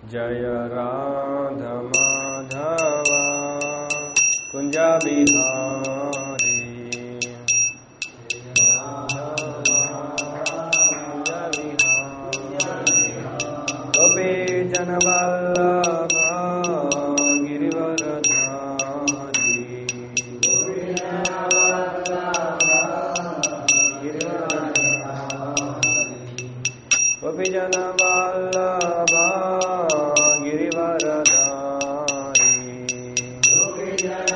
जय राधमाधवा कुञ्जबिहारी गोपी जनवल्लभा गिरिवरधारी गोपी जनवल्लभा गिरिवरधारी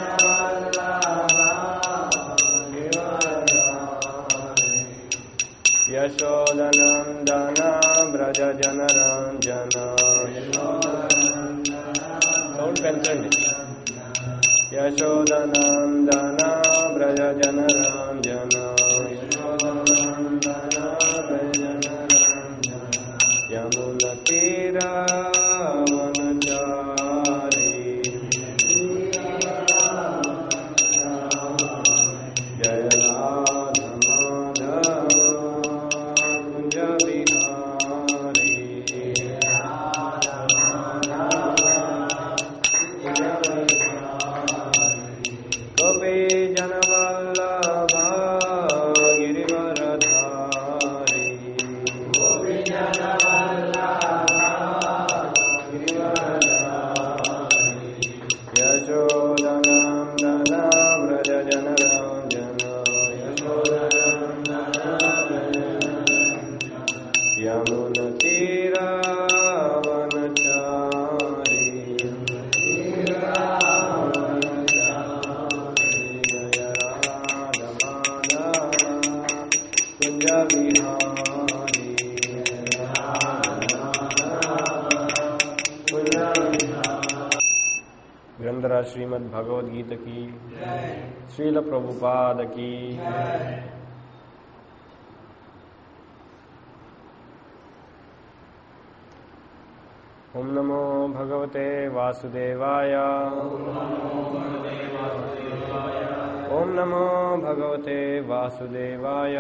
यशोदनन्दन व्रज जनरञ्जन సౌండ్ పెంచండి యశోదనందన వ్రజ జనరంజన యమున తీరవనచారి జయ రాధ మాధవ కుంజ విహారీ गोपी जनवल्लभा गिरिवरधारी यशोदनन्दन व्रज जनरञ्जन ग्रंथराज श्रीमद् भगवद गीता की श्रील प्रभुपाद की ओम नमो भगवते वासुदेवाय ओम नमो भगवते वासुदेवाय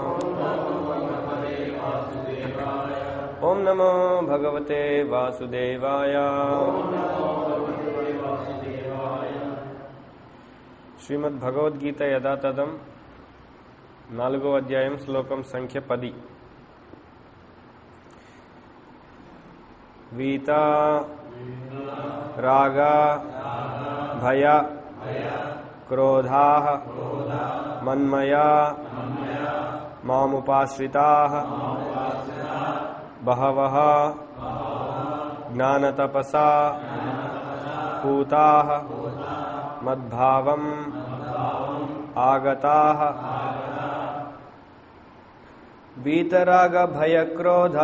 ओम नमो भगवते वासुदेवाय శ్రీమద్ భగవద్గీత యథాతథం నాలుగో అధ్యాయం శ్లోకం సంఖ్య పది వీత రాగ భయ క్రోధా మన్మయా మాముపాశ్రితా బహవ జ్ఞానతపసా పూతా మద్భావం ఆగతా వీతరాగ భయక్రోధ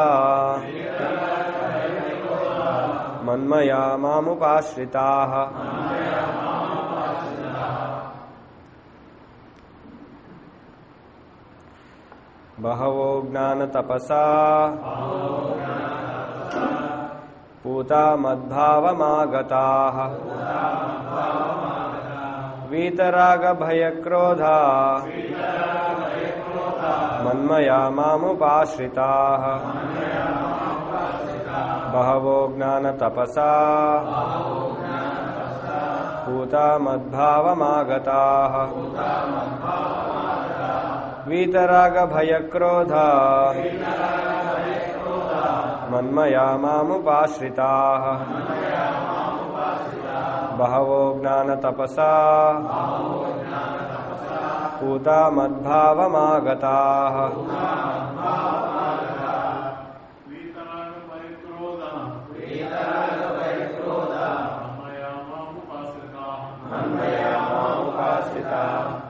మన్మయా మాముపాశ్రితా బహవో జ్ఞానతపసా పూతా మద్భావమాగతా वीतरागभयक्रोधा मन्मया मामुपाश्रिताः बहवो ज्ञानतपसा पूता मद्भावमागताः वीतरागभयक्रोधा मन्मया मामुपाश्रिताः बहवो ज्ञानतपसा पूता मद्भावमागताः उपाश्रिता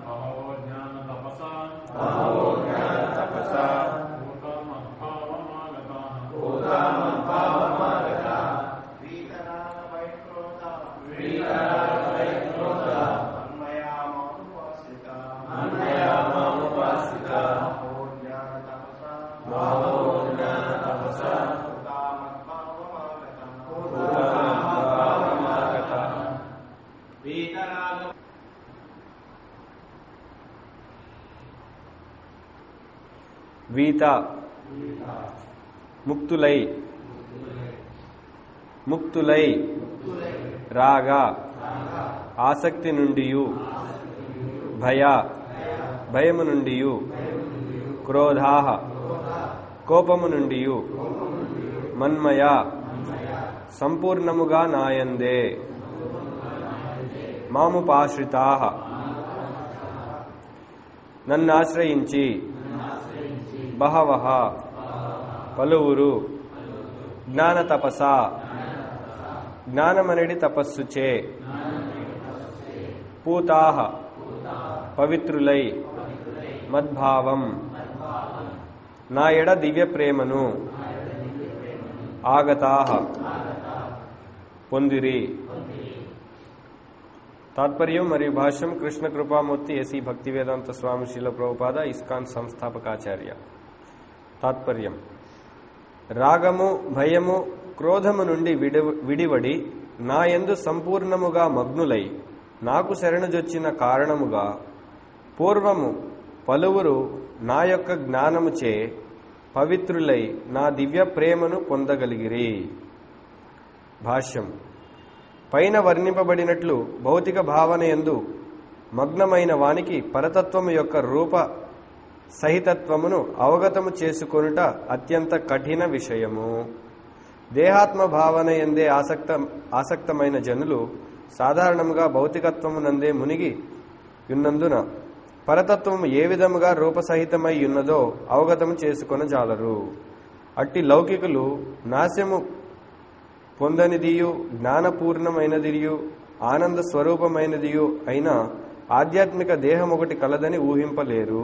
बहवो ज्ञानतपसा पूता मद्भावमागता मन्मया मामुपाश्रिता बहवो ज्ञानतपसा पूता मद्भावमागता వీత ముక్తులై ముక్తులై రాగ ఆసక్తి నుండియు భయ భయము నుండియు క్రోధా కోపము నుండియు మన్మయ సంపూర్ణముగా నాయందే మాముపాశ్రితా నన్నాశ్రయించి బహవ పలువురు జ్ఞాన తపస జ్ఞానమనడి తపస్సుచే పూతా పవిత్రులై మద్భావం నా ఎడ దివ్య ప్రేమను ఆగతా పొందిరి తాత్పర్యం మరియు భాష్యం కృష్ణ కృపామూర్తి ఎసి భక్తి వేదాంత స్వామి శీల ప్రభుపాద ఇస్కాన్ సంస్థాపకాచార్య తాత్పర్యం రాగము భయము క్రోధము నుండి విడి- విడివడి నాయందు సంపూర్ణముగా మగ్నులై నాకు శరణుజొచ్చిన కారణముగా పూర్వము పలువురు నా యొక్క జ్ఞానముచే పవిత్రులై నా దివ్య ప్రేమను పొందగలిగిరి భాష్యం పైన వర్ణింపబడినట్లు భౌతిక భావన ఎందు మగ్నమైన వానికి పరతత్వము యొక్క రూప సహితత్వమును అవగతము చేసుకొనుట అత్యంత కఠిన విషయము దేహాత్మ భావన ఎందే ఆసక్త ఆసక్తమైన జనులు సాధారణంగా భౌతికత్వమునందే మునిగి ఉన్నందున పరతత్వము ఏ విధముగా రూపసహితమై ఉన్నదో అవగతము చేసుకొన జాలరు అట్టి లౌకికులు నాశము పొందనిదియు జ్ఞానపూర్ణమైనదియు ఆనంద స్వరూపమైనదియు అయిన ఆధ్యాత్మిక దేహం ఒకటి కలదని ఊహింపలేరు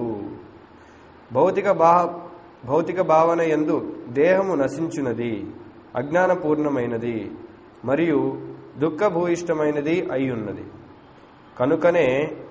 భౌతిక భా భౌతిక భావన ఎందు దేహము నశించున్నది అజ్ఞానపూర్ణమైనది మరియు దుఃఖభూయిష్టమైనది అయ్యున్నది కనుకనే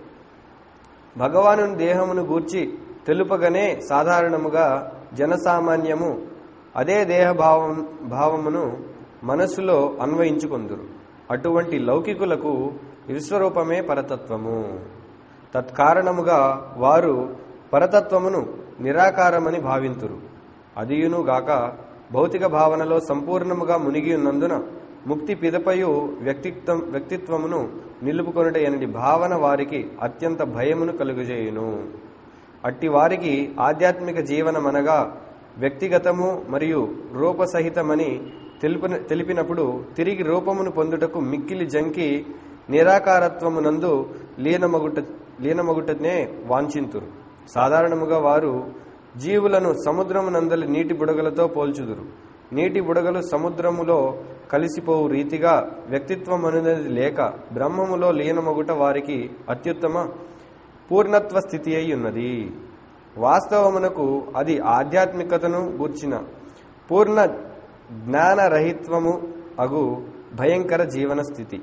భగవాను దేహమును గూర్చి తెలుపగనే సాధారణముగా జనసామాన్యము అదే దేహ భావం భావమును మనస్సులో అన్వయించుకొందురు అటువంటి లౌకికులకు విశ్వరూపమే పరతత్వము తత్కారణముగా వారు పరతత్వమును నిరాకారమని భావింతురు అదియును గాక భౌతిక భావనలో సంపూర్ణముగా మునిగి ఉన్నందున ముక్తి పిదపయు వ్యక్తిత్వం వ్యక్తిత్వమును నిలుపుకొనుట ఎనడి భావన వారికి అత్యంత భయమును కలుగజేయును అట్టి వారికి ఆధ్యాత్మిక జీవనమనగా వ్యక్తిగతము మరియు రూపసహితమని తెలుపిన తెలిపినప్పుడు తిరిగి రూపమును పొందుటకు మిక్కిలి జంకి నిరాకారత్వమునందు లీనమగుట లీనమగుటనే వాంఛింతురు సాధారణముగా వారు జీవులను సముద్రమునందలి నీటి బుడగలతో పోల్చుదురు నీటి బుడగలు సముద్రములో కలిసిపోవు రీతిగా వ్యక్తిత్వం అనేది లేక బ్రహ్మములో లీనమగుట వారికి అత్యుత్తమ పూర్ణత్వ స్థితి అయి ఉన్నది వాస్తవమునకు అది ఆధ్యాత్మికతను గూర్చిన పూర్ణ జ్ఞానరహిత్వము అగు భయంకర జీవన స్థితి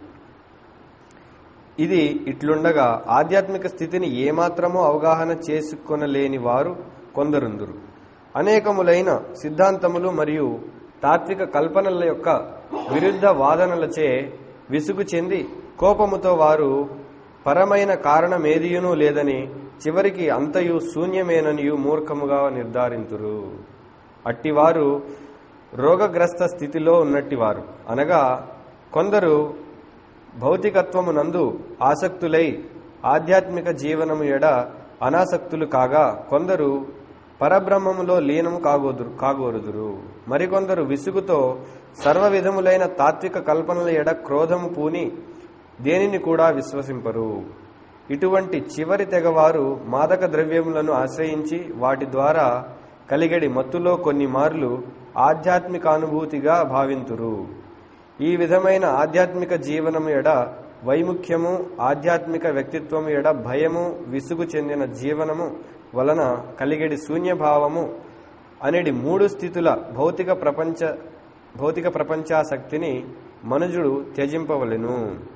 ఇది ఇట్లుండగా ఆధ్యాత్మిక స్థితిని ఏమాత్రమో అవగాహన చేసుకొనలేని వారు కొందరుందురు అనేకములైన సిద్ధాంతములు మరియు తాత్విక కల్పనల యొక్క విరుద్ధ వాదనలచే విసుగు చెంది కోపముతో వారు పరమైన కారణమేదియునూ లేదని చివరికి అంతయు శూన్యమేననియు మూర్ఖముగా నిర్ధారింతురు అట్టివారు రోగగ్రస్త స్థితిలో ఉన్నట్టివారు అనగా కొందరు భౌతికత్వమునందు ఆసక్తులై ఆధ్యాత్మిక జీవనము ఎడ అనాసక్తులు కాగా కొందరు పరబ్రహ్మములో లీనము కాగోదురు కాగోరుదురు మరికొందరు విసుగుతో సర్వ విధములైన తాత్విక కల్పనల ఎడ క్రోధము పూని దేనిని కూడా విశ్వసింపరు ఇటువంటి చివరి తెగవారు మాదక ద్రవ్యములను ఆశ్రయించి వాటి ద్వారా కలిగడి మత్తులో కొన్ని మార్లు ఆధ్యాత్మికానుభూతిగా భావింతురు ఈ విధమైన ఆధ్యాత్మిక జీవనము ఎడ వైముఖ్యము ఆధ్యాత్మిక వ్యక్తిత్వము ఎడ భయము విసుగు చెందిన జీవనము వలన కలిగడి శూన్యభావము అనేది మూడు స్థితుల భౌతిక ప్రపంచ భౌతిక ప్రపంచాసక్తిని మనుజుడు త్యజింపవలెను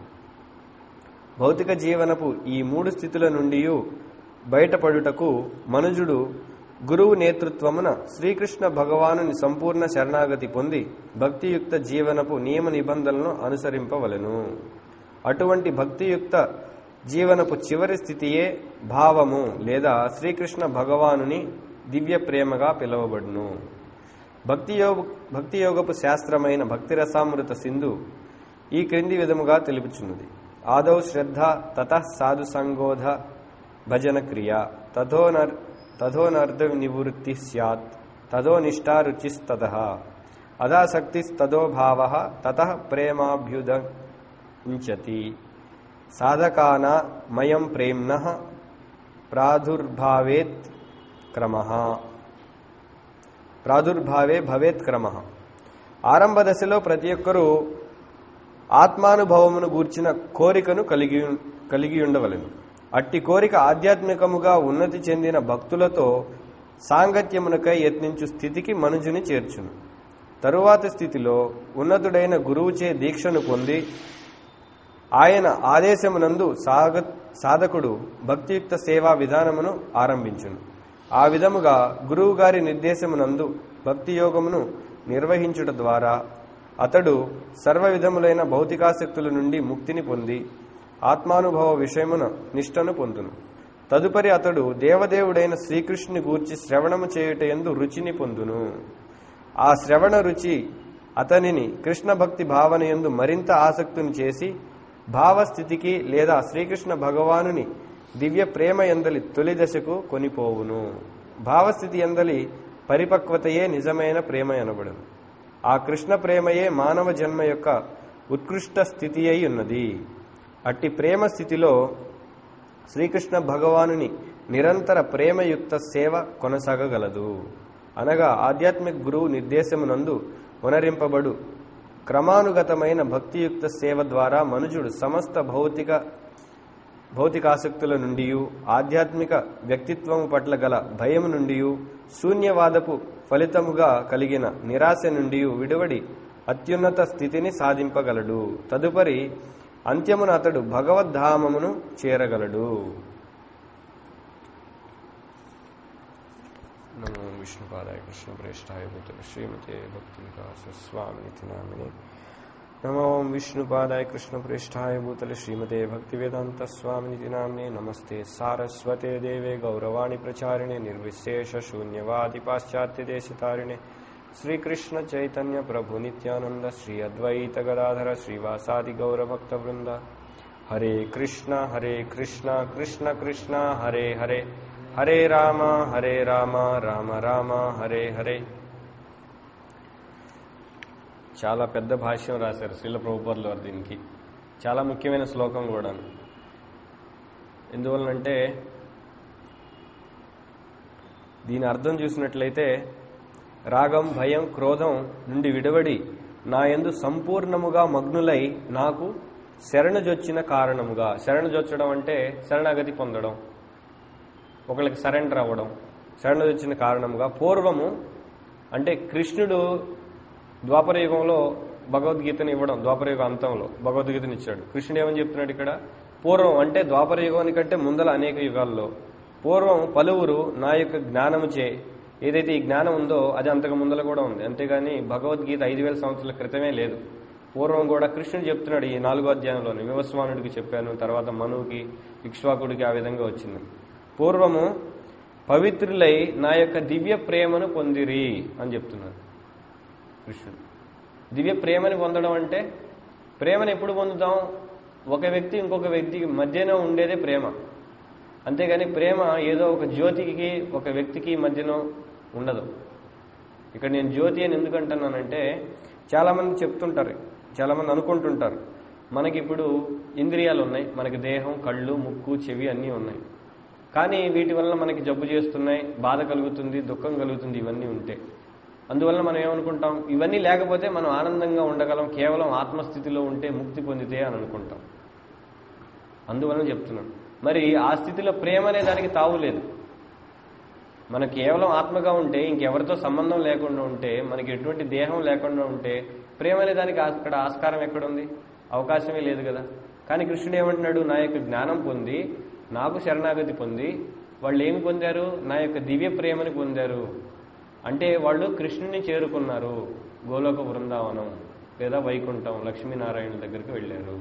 భౌతిక జీవనపు ఈ మూడు స్థితుల నుండి బయటపడుటకు మనుజుడు గురువు నేతృత్వమున శ్రీకృష్ణ భగవానుని సంపూర్ణ శరణాగతి పొంది భక్తియుక్త జీవనపు నియమ నిబంధనలను అనుసరింపవలెను అటువంటి భక్తియుక్త జీవనపు చివరి స్థితియే భావము లేదా శ్రీకృష్ణ భగవానుని దివ్య ప్రేమగా పిలువబడును భక్తి యోగ భక్తి యోగపు శాస్త్రమైన భక్తిరసామృత సింధు ఈ క్రింది విధముగా తెలుపుచున్నది ఆదౌ శ్రద్ధ తత సాధు సంగోధ భజన క్రియ తథోనర్ తథోనర్ధ నివృత్తి స్యాత్ తదో నిష్టారుచిస్తత అదాసక్తిస్తదో భావ తత ప్రేమాభ్యుదంచతి సాధకాన మయం ప్రేమ్న ప్రాదుర్భావేత్ క్రమ ప్రాదుర్భావే భవేత్ క్రమ ఆరంభ దశలో ప్రతి ఒక్కరూ ఆత్మానుభవమును గూర్చిన కోరికను కలిగి కలిగి ఉండవలెను అట్టి కోరిక ఆధ్యాత్మికముగా ఉన్నతి చెందిన భక్తులతో సాంగత్యమునకై యత్నించు స్థితికి మనుజుని చేర్చును తరువాత స్థితిలో ఉన్నతుడైన గురువుచే దీక్షను పొంది ఆయన ఆదేశమునందు సాగ సాధకుడు భక్తియుక్త సేవా విధానమును ఆరంభించును ఆ విధముగా గురువు గారి నిర్దేశమునందు భక్తి యోగమును నిర్వహించుట ద్వారా అతడు సర్వ విధములైన భౌతికాసక్తుల నుండి ముక్తిని పొంది ఆత్మానుభవ విషయమున నిష్టను పొందును తదుపరి అతడు దేవదేవుడైన శ్రీకృష్ణుని గూర్చి శ్రవణము చేయుట ఎందు రుచిని పొందును ఆ శ్రవణ రుచి అతనిని కృష్ణ భక్తి భావన ఎందు మరింత ఆసక్తిని చేసి భావస్థితికి లేదా శ్రీకృష్ణ భగవానుని దివ్య ప్రేమ ఎందలి తొలి దశకు కొనిపోవును భావస్థితి ఎందలి పరిపక్వతయే నిజమైన ప్రేమ అనబడును ఆ కృష్ణ ప్రేమయే మానవ జన్మ యొక్క ఉత్కృష్ట స్థితి అయి ఉన్నది అట్టి ప్రేమ స్థితిలో శ్రీకృష్ణ భగవానుని నిరంతర ప్రేమయుక్త సేవ కొనసాగగలదు అనగా ఆధ్యాత్మిక గురువు నిర్దేశమునందు పునరింపబడు క్రమానుగతమైన భక్తియుక్త సేవ ద్వారా మనుజుడు సమస్త భౌతిక భౌతికాసక్తుల నుండి ఆధ్యాత్మిక వ్యక్తిత్వము పట్ల గల భయము నుండి శూన్యవాదపు ఫలితముగా కలిగిన నిరాశ నుండి విడివడి అత్యున్నత స్థితిని సాధింపగలడు తదుపరి అంత్యమున అతడు భగవద్ధామమును చేరగలడు నమో విష్ణుపాదాయ కృష్ణ ప్రేష్టాయ భూతుల శ్రీమతే భక్తి వికాస స్వామి నామిని నమో విష్ణుపాదాయ కృష్ణ ప్రేష్టాయ భూతల శ్రీమతే భక్తి వేదాంత స్వామినితి నామ్నే నమస్తే సారస్వతే దేవే గౌరవాణి ప్రచారిణే నిర్విశేష శూన్యవాది పాశ్చాత్య దేశతారిణే శ్రీకృష్ణ చైతన్య ప్రభు నిత్యానంద శ్రీ అద్వైత గదాధర శ్రీవాసాది గౌరభక్త వృంద హరే కృష్ణ హరే కృష్ణ కృష్ణ కృష్ణ హరే హరే హరే రామ హరే రామ రామ రామ హరే హరే చాలా పెద్ద భాష్యం రాశారు శిల ప్రభుపర్లు వారు దీనికి చాలా ముఖ్యమైన శ్లోకం కూడా ఎందువలనంటే దీని అర్థం చూసినట్లయితే రాగం భయం క్రోధం నుండి విడవడి నా యందు సంపూర్ణముగా మగ్నులై నాకు శరణజొచ్చిన కారణముగా శరణజొచ్చడం అంటే శరణాగతి పొందడం ఒకళ్ళకి సరెండర్ అవ్వడం శరణజొచ్చిన కారణముగా పూర్వము అంటే కృష్ణుడు ద్వాపరయుగంలో భగవద్గీతను ఇవ్వడం ద్వాపరయుగ అంతంలో భగవద్గీతను ఇచ్చాడు కృష్ణుడు ఏమని చెప్తున్నాడు ఇక్కడ పూర్వం అంటే ద్వాపరయుగానికంటే ముందల అనేక యుగాల్లో పూర్వం పలువురు నా యొక్క జ్ఞానముచే ఏదైతే ఈ జ్ఞానం ఉందో అది అంతకు ముందల కూడా ఉంది అంతేగాని భగవద్గీత ఐదు వేల సంవత్సరాల క్రితమే లేదు పూర్వం కూడా కృష్ణుడు చెప్తున్నాడు ఈ నాలుగో అధ్యాయంలోని వివస్వానుడికి చెప్పాను తర్వాత మనువుకి ఇక్ష్వాకుడికి ఆ విధంగా వచ్చింది పూర్వము పవిత్రులై నా యొక్క దివ్య ప్రేమను పొందిరి అని చెప్తున్నారు కృష్ణుడు దివ్య ప్రేమని పొందడం అంటే ప్రేమను ఎప్పుడు పొందుతాం ఒక వ్యక్తి ఇంకొక వ్యక్తికి మధ్యన ఉండేదే ప్రేమ అంతేగాని ప్రేమ ఏదో ఒక జ్యోతికి ఒక వ్యక్తికి మధ్యన ఉండదు ఇక్కడ నేను జ్యోతి అని ఎందుకు అంటున్నానంటే చాలామంది చెప్తుంటారు చాలామంది అనుకుంటుంటారు మనకి ఇప్పుడు ఇంద్రియాలు ఉన్నాయి మనకి దేహం కళ్ళు ముక్కు చెవి అన్నీ ఉన్నాయి కానీ వీటి వల్ల మనకి జబ్బు చేస్తున్నాయి బాధ కలుగుతుంది దుఃఖం కలుగుతుంది ఇవన్నీ ఉంటే అందువల్ల మనం ఏమనుకుంటాం ఇవన్నీ లేకపోతే మనం ఆనందంగా ఉండగలం కేవలం ఆత్మస్థితిలో ఉంటే ముక్తి పొందితే అని అనుకుంటాం అందువలన చెప్తున్నాను మరి ఆ స్థితిలో ప్రేమ అనే దానికి తావు లేదు మనం కేవలం ఆత్మగా ఉంటే ఇంకెవరితో సంబంధం లేకుండా ఉంటే మనకి ఎటువంటి దేహం లేకుండా ఉంటే ప్రేమ అనే దానికి అక్కడ ఆస్కారం ఎక్కడుంది అవకాశమే లేదు కదా కానీ కృష్ణుడు ఏమంటున్నాడు నా యొక్క జ్ఞానం పొంది నాకు శరణాగతి పొంది వాళ్ళు ఏమి పొందారు నా యొక్క దివ్య ప్రేమని పొందారు అంటే వాళ్ళు కృష్ణుని చేరుకున్నారు గోలోక బృందావనం లేదా వైకుంఠం లక్ష్మీనారాయణ దగ్గరికి వెళ్ళారు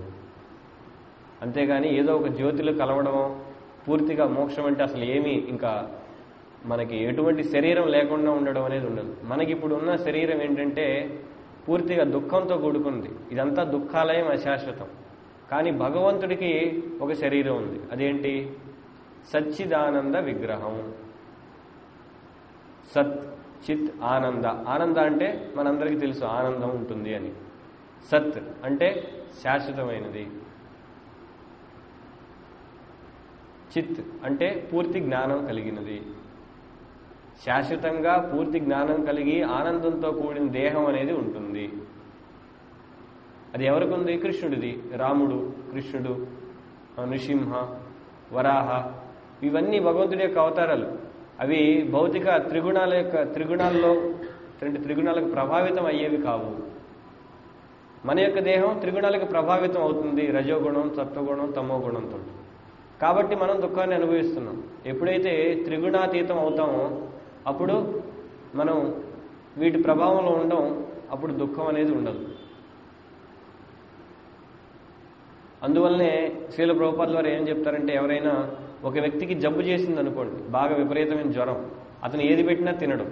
అంతేగాని ఏదో ఒక జ్యోతిలో కలవడం పూర్తిగా మోక్షం అంటే అసలు ఏమీ ఇంకా మనకి ఎటువంటి శరీరం లేకుండా ఉండడం అనేది ఉండదు మనకి ఇప్పుడు ఉన్న శరీరం ఏంటంటే పూర్తిగా దుఃఖంతో కూడుకుంది ఇదంతా దుఃఖాలయం అశాశ్వతం కానీ భగవంతుడికి ఒక శరీరం ఉంది అదేంటి సచ్చిదానంద విగ్రహం సత్ చిత్ ఆనంద ఆనంద అంటే మనందరికీ తెలుసు ఆనందం ఉంటుంది అని సత్ అంటే శాశ్వతమైనది చిత్ అంటే పూర్తి జ్ఞానం కలిగినది శాశ్వతంగా పూర్తి జ్ఞానం కలిగి ఆనందంతో కూడిన దేహం అనేది ఉంటుంది అది ఎవరికి ఉంది కృష్ణుడిది రాముడు కృష్ణుడు నృసింహ వరాహ ఇవన్నీ భగవంతుడి యొక్క అవతారాలు అవి భౌతిక త్రిగుణాల యొక్క త్రిగుణాల్లో రెండు త్రిగుణాలకు ప్రభావితం అయ్యేవి కావు మన యొక్క దేహం త్రిగుణాలకు ప్రభావితం అవుతుంది రజోగుణం సత్వగుణం తమో గుణంతో కాబట్టి మనం దుఃఖాన్ని అనుభవిస్తున్నాం ఎప్పుడైతే త్రిగుణాతీతం అవుతామో అప్పుడు మనం వీటి ప్రభావంలో ఉండడం అప్పుడు దుఃఖం అనేది ఉండదు అందువల్లనే శ్రీల ప్రభుపాద వారు ఏం చెప్తారంటే ఎవరైనా ఒక వ్యక్తికి జబ్బు చేసింది అనుకోండి బాగా విపరీతమైన జ్వరం అతను ఏది పెట్టినా తినడం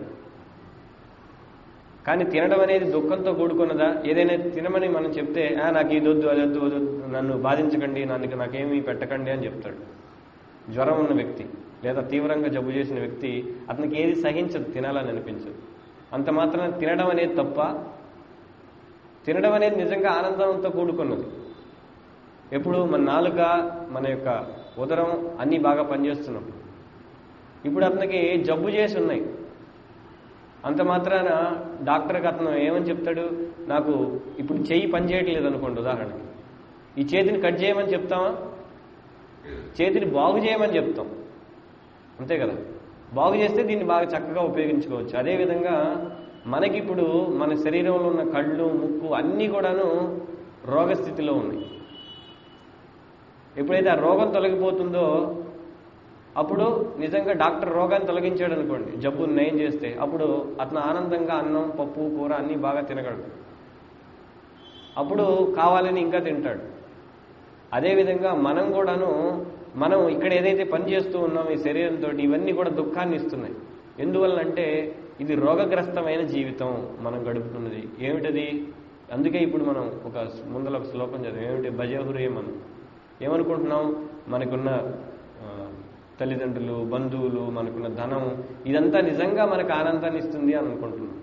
కానీ తినడం అనేది దుఃఖంతో కూడుకున్నదా ఏదైనా తినమని మనం చెప్తే "ఆ, నాకు ఇది వద్దు అది వద్దు అది వద్దు, నన్ను బాధించకండి నన్ను నాకేమీ పెట్టకండి అని చెప్తాడు జ్వరం ఉన్న వ్యక్తి లేదా తీవ్రంగా జబ్బు చేసిన వ్యక్తి అతనికి ఏది సహించదు తినాలని అనిపించదు అంత మాత్రం తినడం అనేది తప్ప తినడం అనేది నిజంగా ఆనందంతో కూడుకున్నది ఎప్పుడు మన నాలుక మన యొక్క ఉదరం అన్నీ బాగా పనిచేస్తున్నాం ఇప్పుడు అతనికి జబ్బు చేసి ఉన్నాయి అంత మాత్రాన డాక్టర్కి అతను ఏమని చెప్తాడు నాకు ఇప్పుడు చెయ్యి పని చేయట్లేదు అనుకోండి ఉదాహరణకి ఈ చేతిని కట్ చేయమని చెప్తామా చేతిని బాగు చేయమని చెప్తాం అంతే కదా బాగు చేస్తే దీన్ని బాగా చక్కగా ఉపయోగించుకోవచ్చు అదేవిధంగా మనకిప్పుడు మన శరీరంలో ఉన్న కళ్ళు ముక్కు అన్నీ కూడాను రోగస్థితిలో ఉన్నాయి ఎప్పుడైతే ఆ రోగం తొలగిపోతుందో అప్పుడు నిజంగా డాక్టర్ రోగాన్ని తొలగించాడు అనుకోండి జబ్బును నయం చేస్తే అప్పుడు అతను ఆనందంగా అన్నం పప్పు కూర అన్నీ బాగా తినగలడు అప్పుడు కావాలని ఇంకా తింటాడు అదేవిధంగా మనం కూడాను మనం ఇక్కడ ఏదైతే పని చేస్తూ ఉన్నాం ఈ శరీరంతో ఇవన్నీ కూడా దుఃఖాన్ని ఇస్తున్నాయి ఎందువల్లంటే ఇది రోగగ్రస్తమైన జీవితం మనం గడుపుతున్నది ఏమిటది అందుకే ఇప్పుడు మనం ఒక ముందల ఒక శ్లోకం చదివాం ఏమిటి భజహురే మనం ఏమనుకుంటున్నాం మనకున్న ఆ, తల్లిదండ్రులు బంధువులు మనకున్న ధనం ఇదంతా నిజంగా మనకు ఆనందాన్ని ఇస్తుంది అని అనుకుంటున్నాం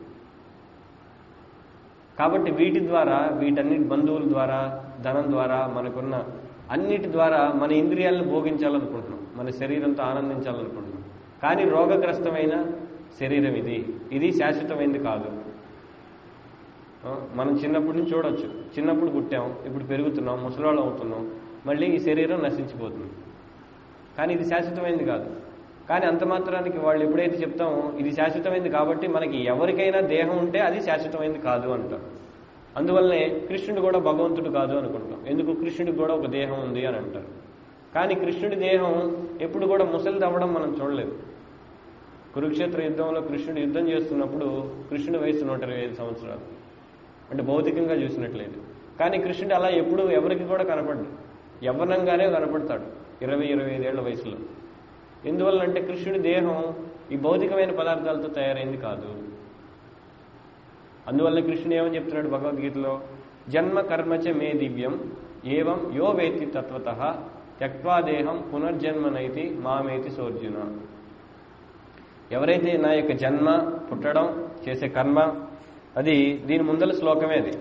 కాబట్టి వీటి ద్వారా వీటన్నిటి బంధువుల ద్వారా ధనం ద్వారా మనకున్న అన్నిటి ద్వారా మన ఇంద్రియాలను భోగించాలనుకుంటున్నాం మన శరీరంతో ఆనందించాలనుకుంటున్నాం కానీ రోగగ్రస్తమైన శరీరం ఇది ఇది శాశ్వతమైనది కాదు ఆ, మనం చిన్నప్పటి నుంచి చూడొచ్చు చిన్నప్పుడు పుట్టాం ఇప్పుడు పెరుగుతున్నాం ముసలాళ్ళు అవుతున్నాం మళ్ళీ ఈ శరీరం నశించిపోతుంది కానీ ఇది శాశ్వతమైనది కాదు కానీ అంత మాత్రానికి వాళ్ళు ఎప్పుడైతే చెప్తామో ఇది శాశ్వతమైనది కాబట్టి మనకి ఎవరికైనా దేహం ఉంటే అది శాశ్వతమైనది కాదు అంటారు అందువల్లనే కృష్ణుడు కూడా భగవంతుడు కాదు అనుకుంటాం ఎందుకు కృష్ణుడికి కూడా ఒక దేహం ఉంది అని అంటారు కానీ కృష్ణుడి దేహం ఎప్పుడు కూడా ముసలిది అవ్వడం మనం చూడలేదు కురుక్షేత్ర యుద్ధంలో కృష్ణుడు యుద్ధం చేస్తున్నప్పుడు కృష్ణుడి వయసు నూట ఇరవై ఐదు సంవత్సరాలు అంటే భౌతికంగా చూసినట్లేదు కానీ కృష్ణుడు అలా ఎప్పుడు ఎవరికి కూడా కనపడ్డు యవ్వనంగానే కనపడతాడు ఇరవై ఇరవై ఐదేళ్ల వయసులో ఎందువల్లంటే కృష్ణుడి దేహం ఈ భౌతికమైన పదార్థాలతో తయారైంది కాదు అందువల్ల కృష్ణుడు ఏమని చెప్తున్నాడు భగవద్గీతలో జన్మ కర్మచ మే దివ్యం ఏవం యో వేత్తి తత్వత త్యక్వా దేహం పునర్జన్మనైతి మామేతి సోర్జున ఎవరైతే నా యొక్క జన్మ పుట్టడం చేసే కర్మ అది దీని ముందల శ్లోకమే అది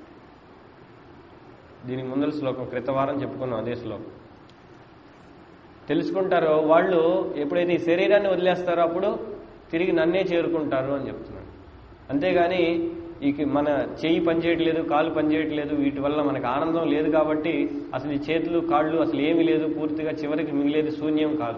దీనికి ముందల శ్లోకం క్రితవారం చెప్పుకున్నాం అదే శ్లోకం తెలుసుకుంటారో వాళ్ళు ఎప్పుడైతే ఈ శరీరాన్ని వదిలేస్తారో అప్పుడు తిరిగి నన్నే చేరుకుంటారు అని చెప్తున్నాడు అంతేగాని ఈ మన చెయ్యి పనిచేయట్లేదు కాలు పనిచేయట్లేదు వీటి వల్ల మనకు ఆనందం లేదు కాబట్టి అసలు ఈ చేతులు కాళ్ళు అసలు ఏమీ లేదు పూర్తిగా చివరికి మిగిలేది శూన్యం కాదు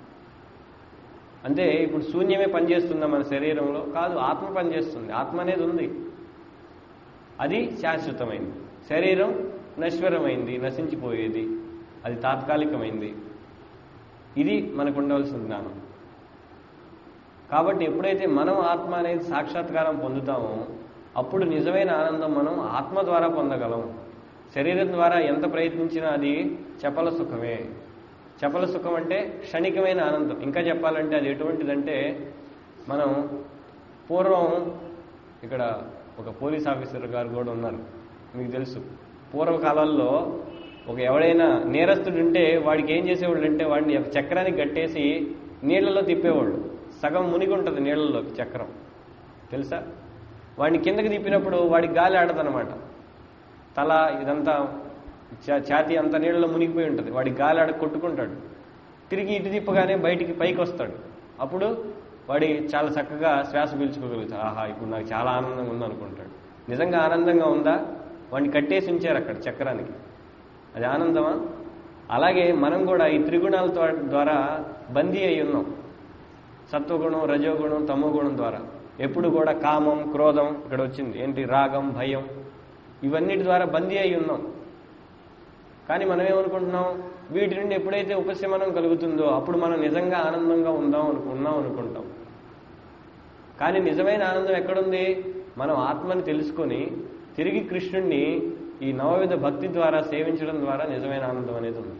అంటే ఇప్పుడు శూన్యమే పనిచేస్తుందా మన శరీరంలో కాదు ఆత్మ పనిచేస్తుంది ఆత్మ అనేది ఉంది అది శాశ్వతమైంది శరీరం నశ్వరమైంది నశించిపోయేది అది తాత్కాలికమైంది ఇది మనకు ఉండవలసిన జ్ఞానం కాబట్టి ఎప్పుడైతే మనం ఆత్మ అనేది సాక్షాత్కారం పొందుతామో అప్పుడు నిజమైన ఆనందం మనం ఆత్మ ద్వారా పొందగలం శరీరం ద్వారా ఎంత ప్రయత్నించినా అది చపల సుఖమే చపల సుఖం అంటే క్షణికమైన ఆనందం ఇంకా చెప్పాలంటే అది ఎటువంటిదంటే మనం పూర్వం ఇక్కడ ఒక పోలీస్ ఆఫీసర్ గారు కూడా ఉన్నారు మీకు తెలుసు పూర్వకాలంలో ఒక ఎవడైనా నేరస్తుడు ఉంటే వాడికి ఏం చేసేవాళ్ళు అంటే వాడిని ఒక చక్రానికి కట్టేసి నీళ్లలో తిప్పేవాళ్ళు సగం మునిగి ఉంటుంది నీళ్లలో చక్రం తెలుసా వాడిని కిందకి తిప్పినప్పుడు వాడికి గాలి ఆడదనమాట తల ఇదంతా చా- ఛాతీ అంత నీళ్ళలో మునిగిపోయి ఉంటుంది వాడికి గాలి ఆడ కొట్టుకుంటాడు తిరిగి ఇటు తిప్పగానే బయటికి పైకి వస్తాడు అప్పుడు వాడి చాలా చక్కగా శ్వాస పీల్చుకోగలుగుతాడు ఆహా ఇప్పుడు నాకు చాలా ఆనందంగా ఉంది అనుకుంటాడు నిజంగా ఆనందంగా ఉందా వాడిని కట్టేసి ఉంచారు అక్కడ చక్రానికి అది ఆనందమా అలాగే మనం కూడా ఈ త్రిగుణాల ద్వా- ద్వారా బందీ అయి ఉన్నాం సత్వగుణం రజోగుణం తమోగుణం ద్వారా ఎప్పుడు కూడా కామం క్రోధం ఇక్కడ వచ్చింది ఏంటి రాగం భయం ఇవన్నిటి ద్వారా బందీ అయి ఉన్నాం కానీ మనం ఏమనుకుంటున్నాం వీటి నుండి ఎప్పుడైతే ఉపశమనం కలుగుతుందో అప్పుడు మనం నిజంగా ఆనందంగా ఉందాం అనుకున్నాం అనుకుంటాం కానీ నిజమైన ఆనందం ఎక్కడుంది మనం ఆత్మని తెలుసుకొని తిరిగి కృష్ణుణ్ణి ఈ నవవిధ భక్తి ద్వారా సేవించడం ద్వారా నిజమైన ఆనందం అనేది ఉంది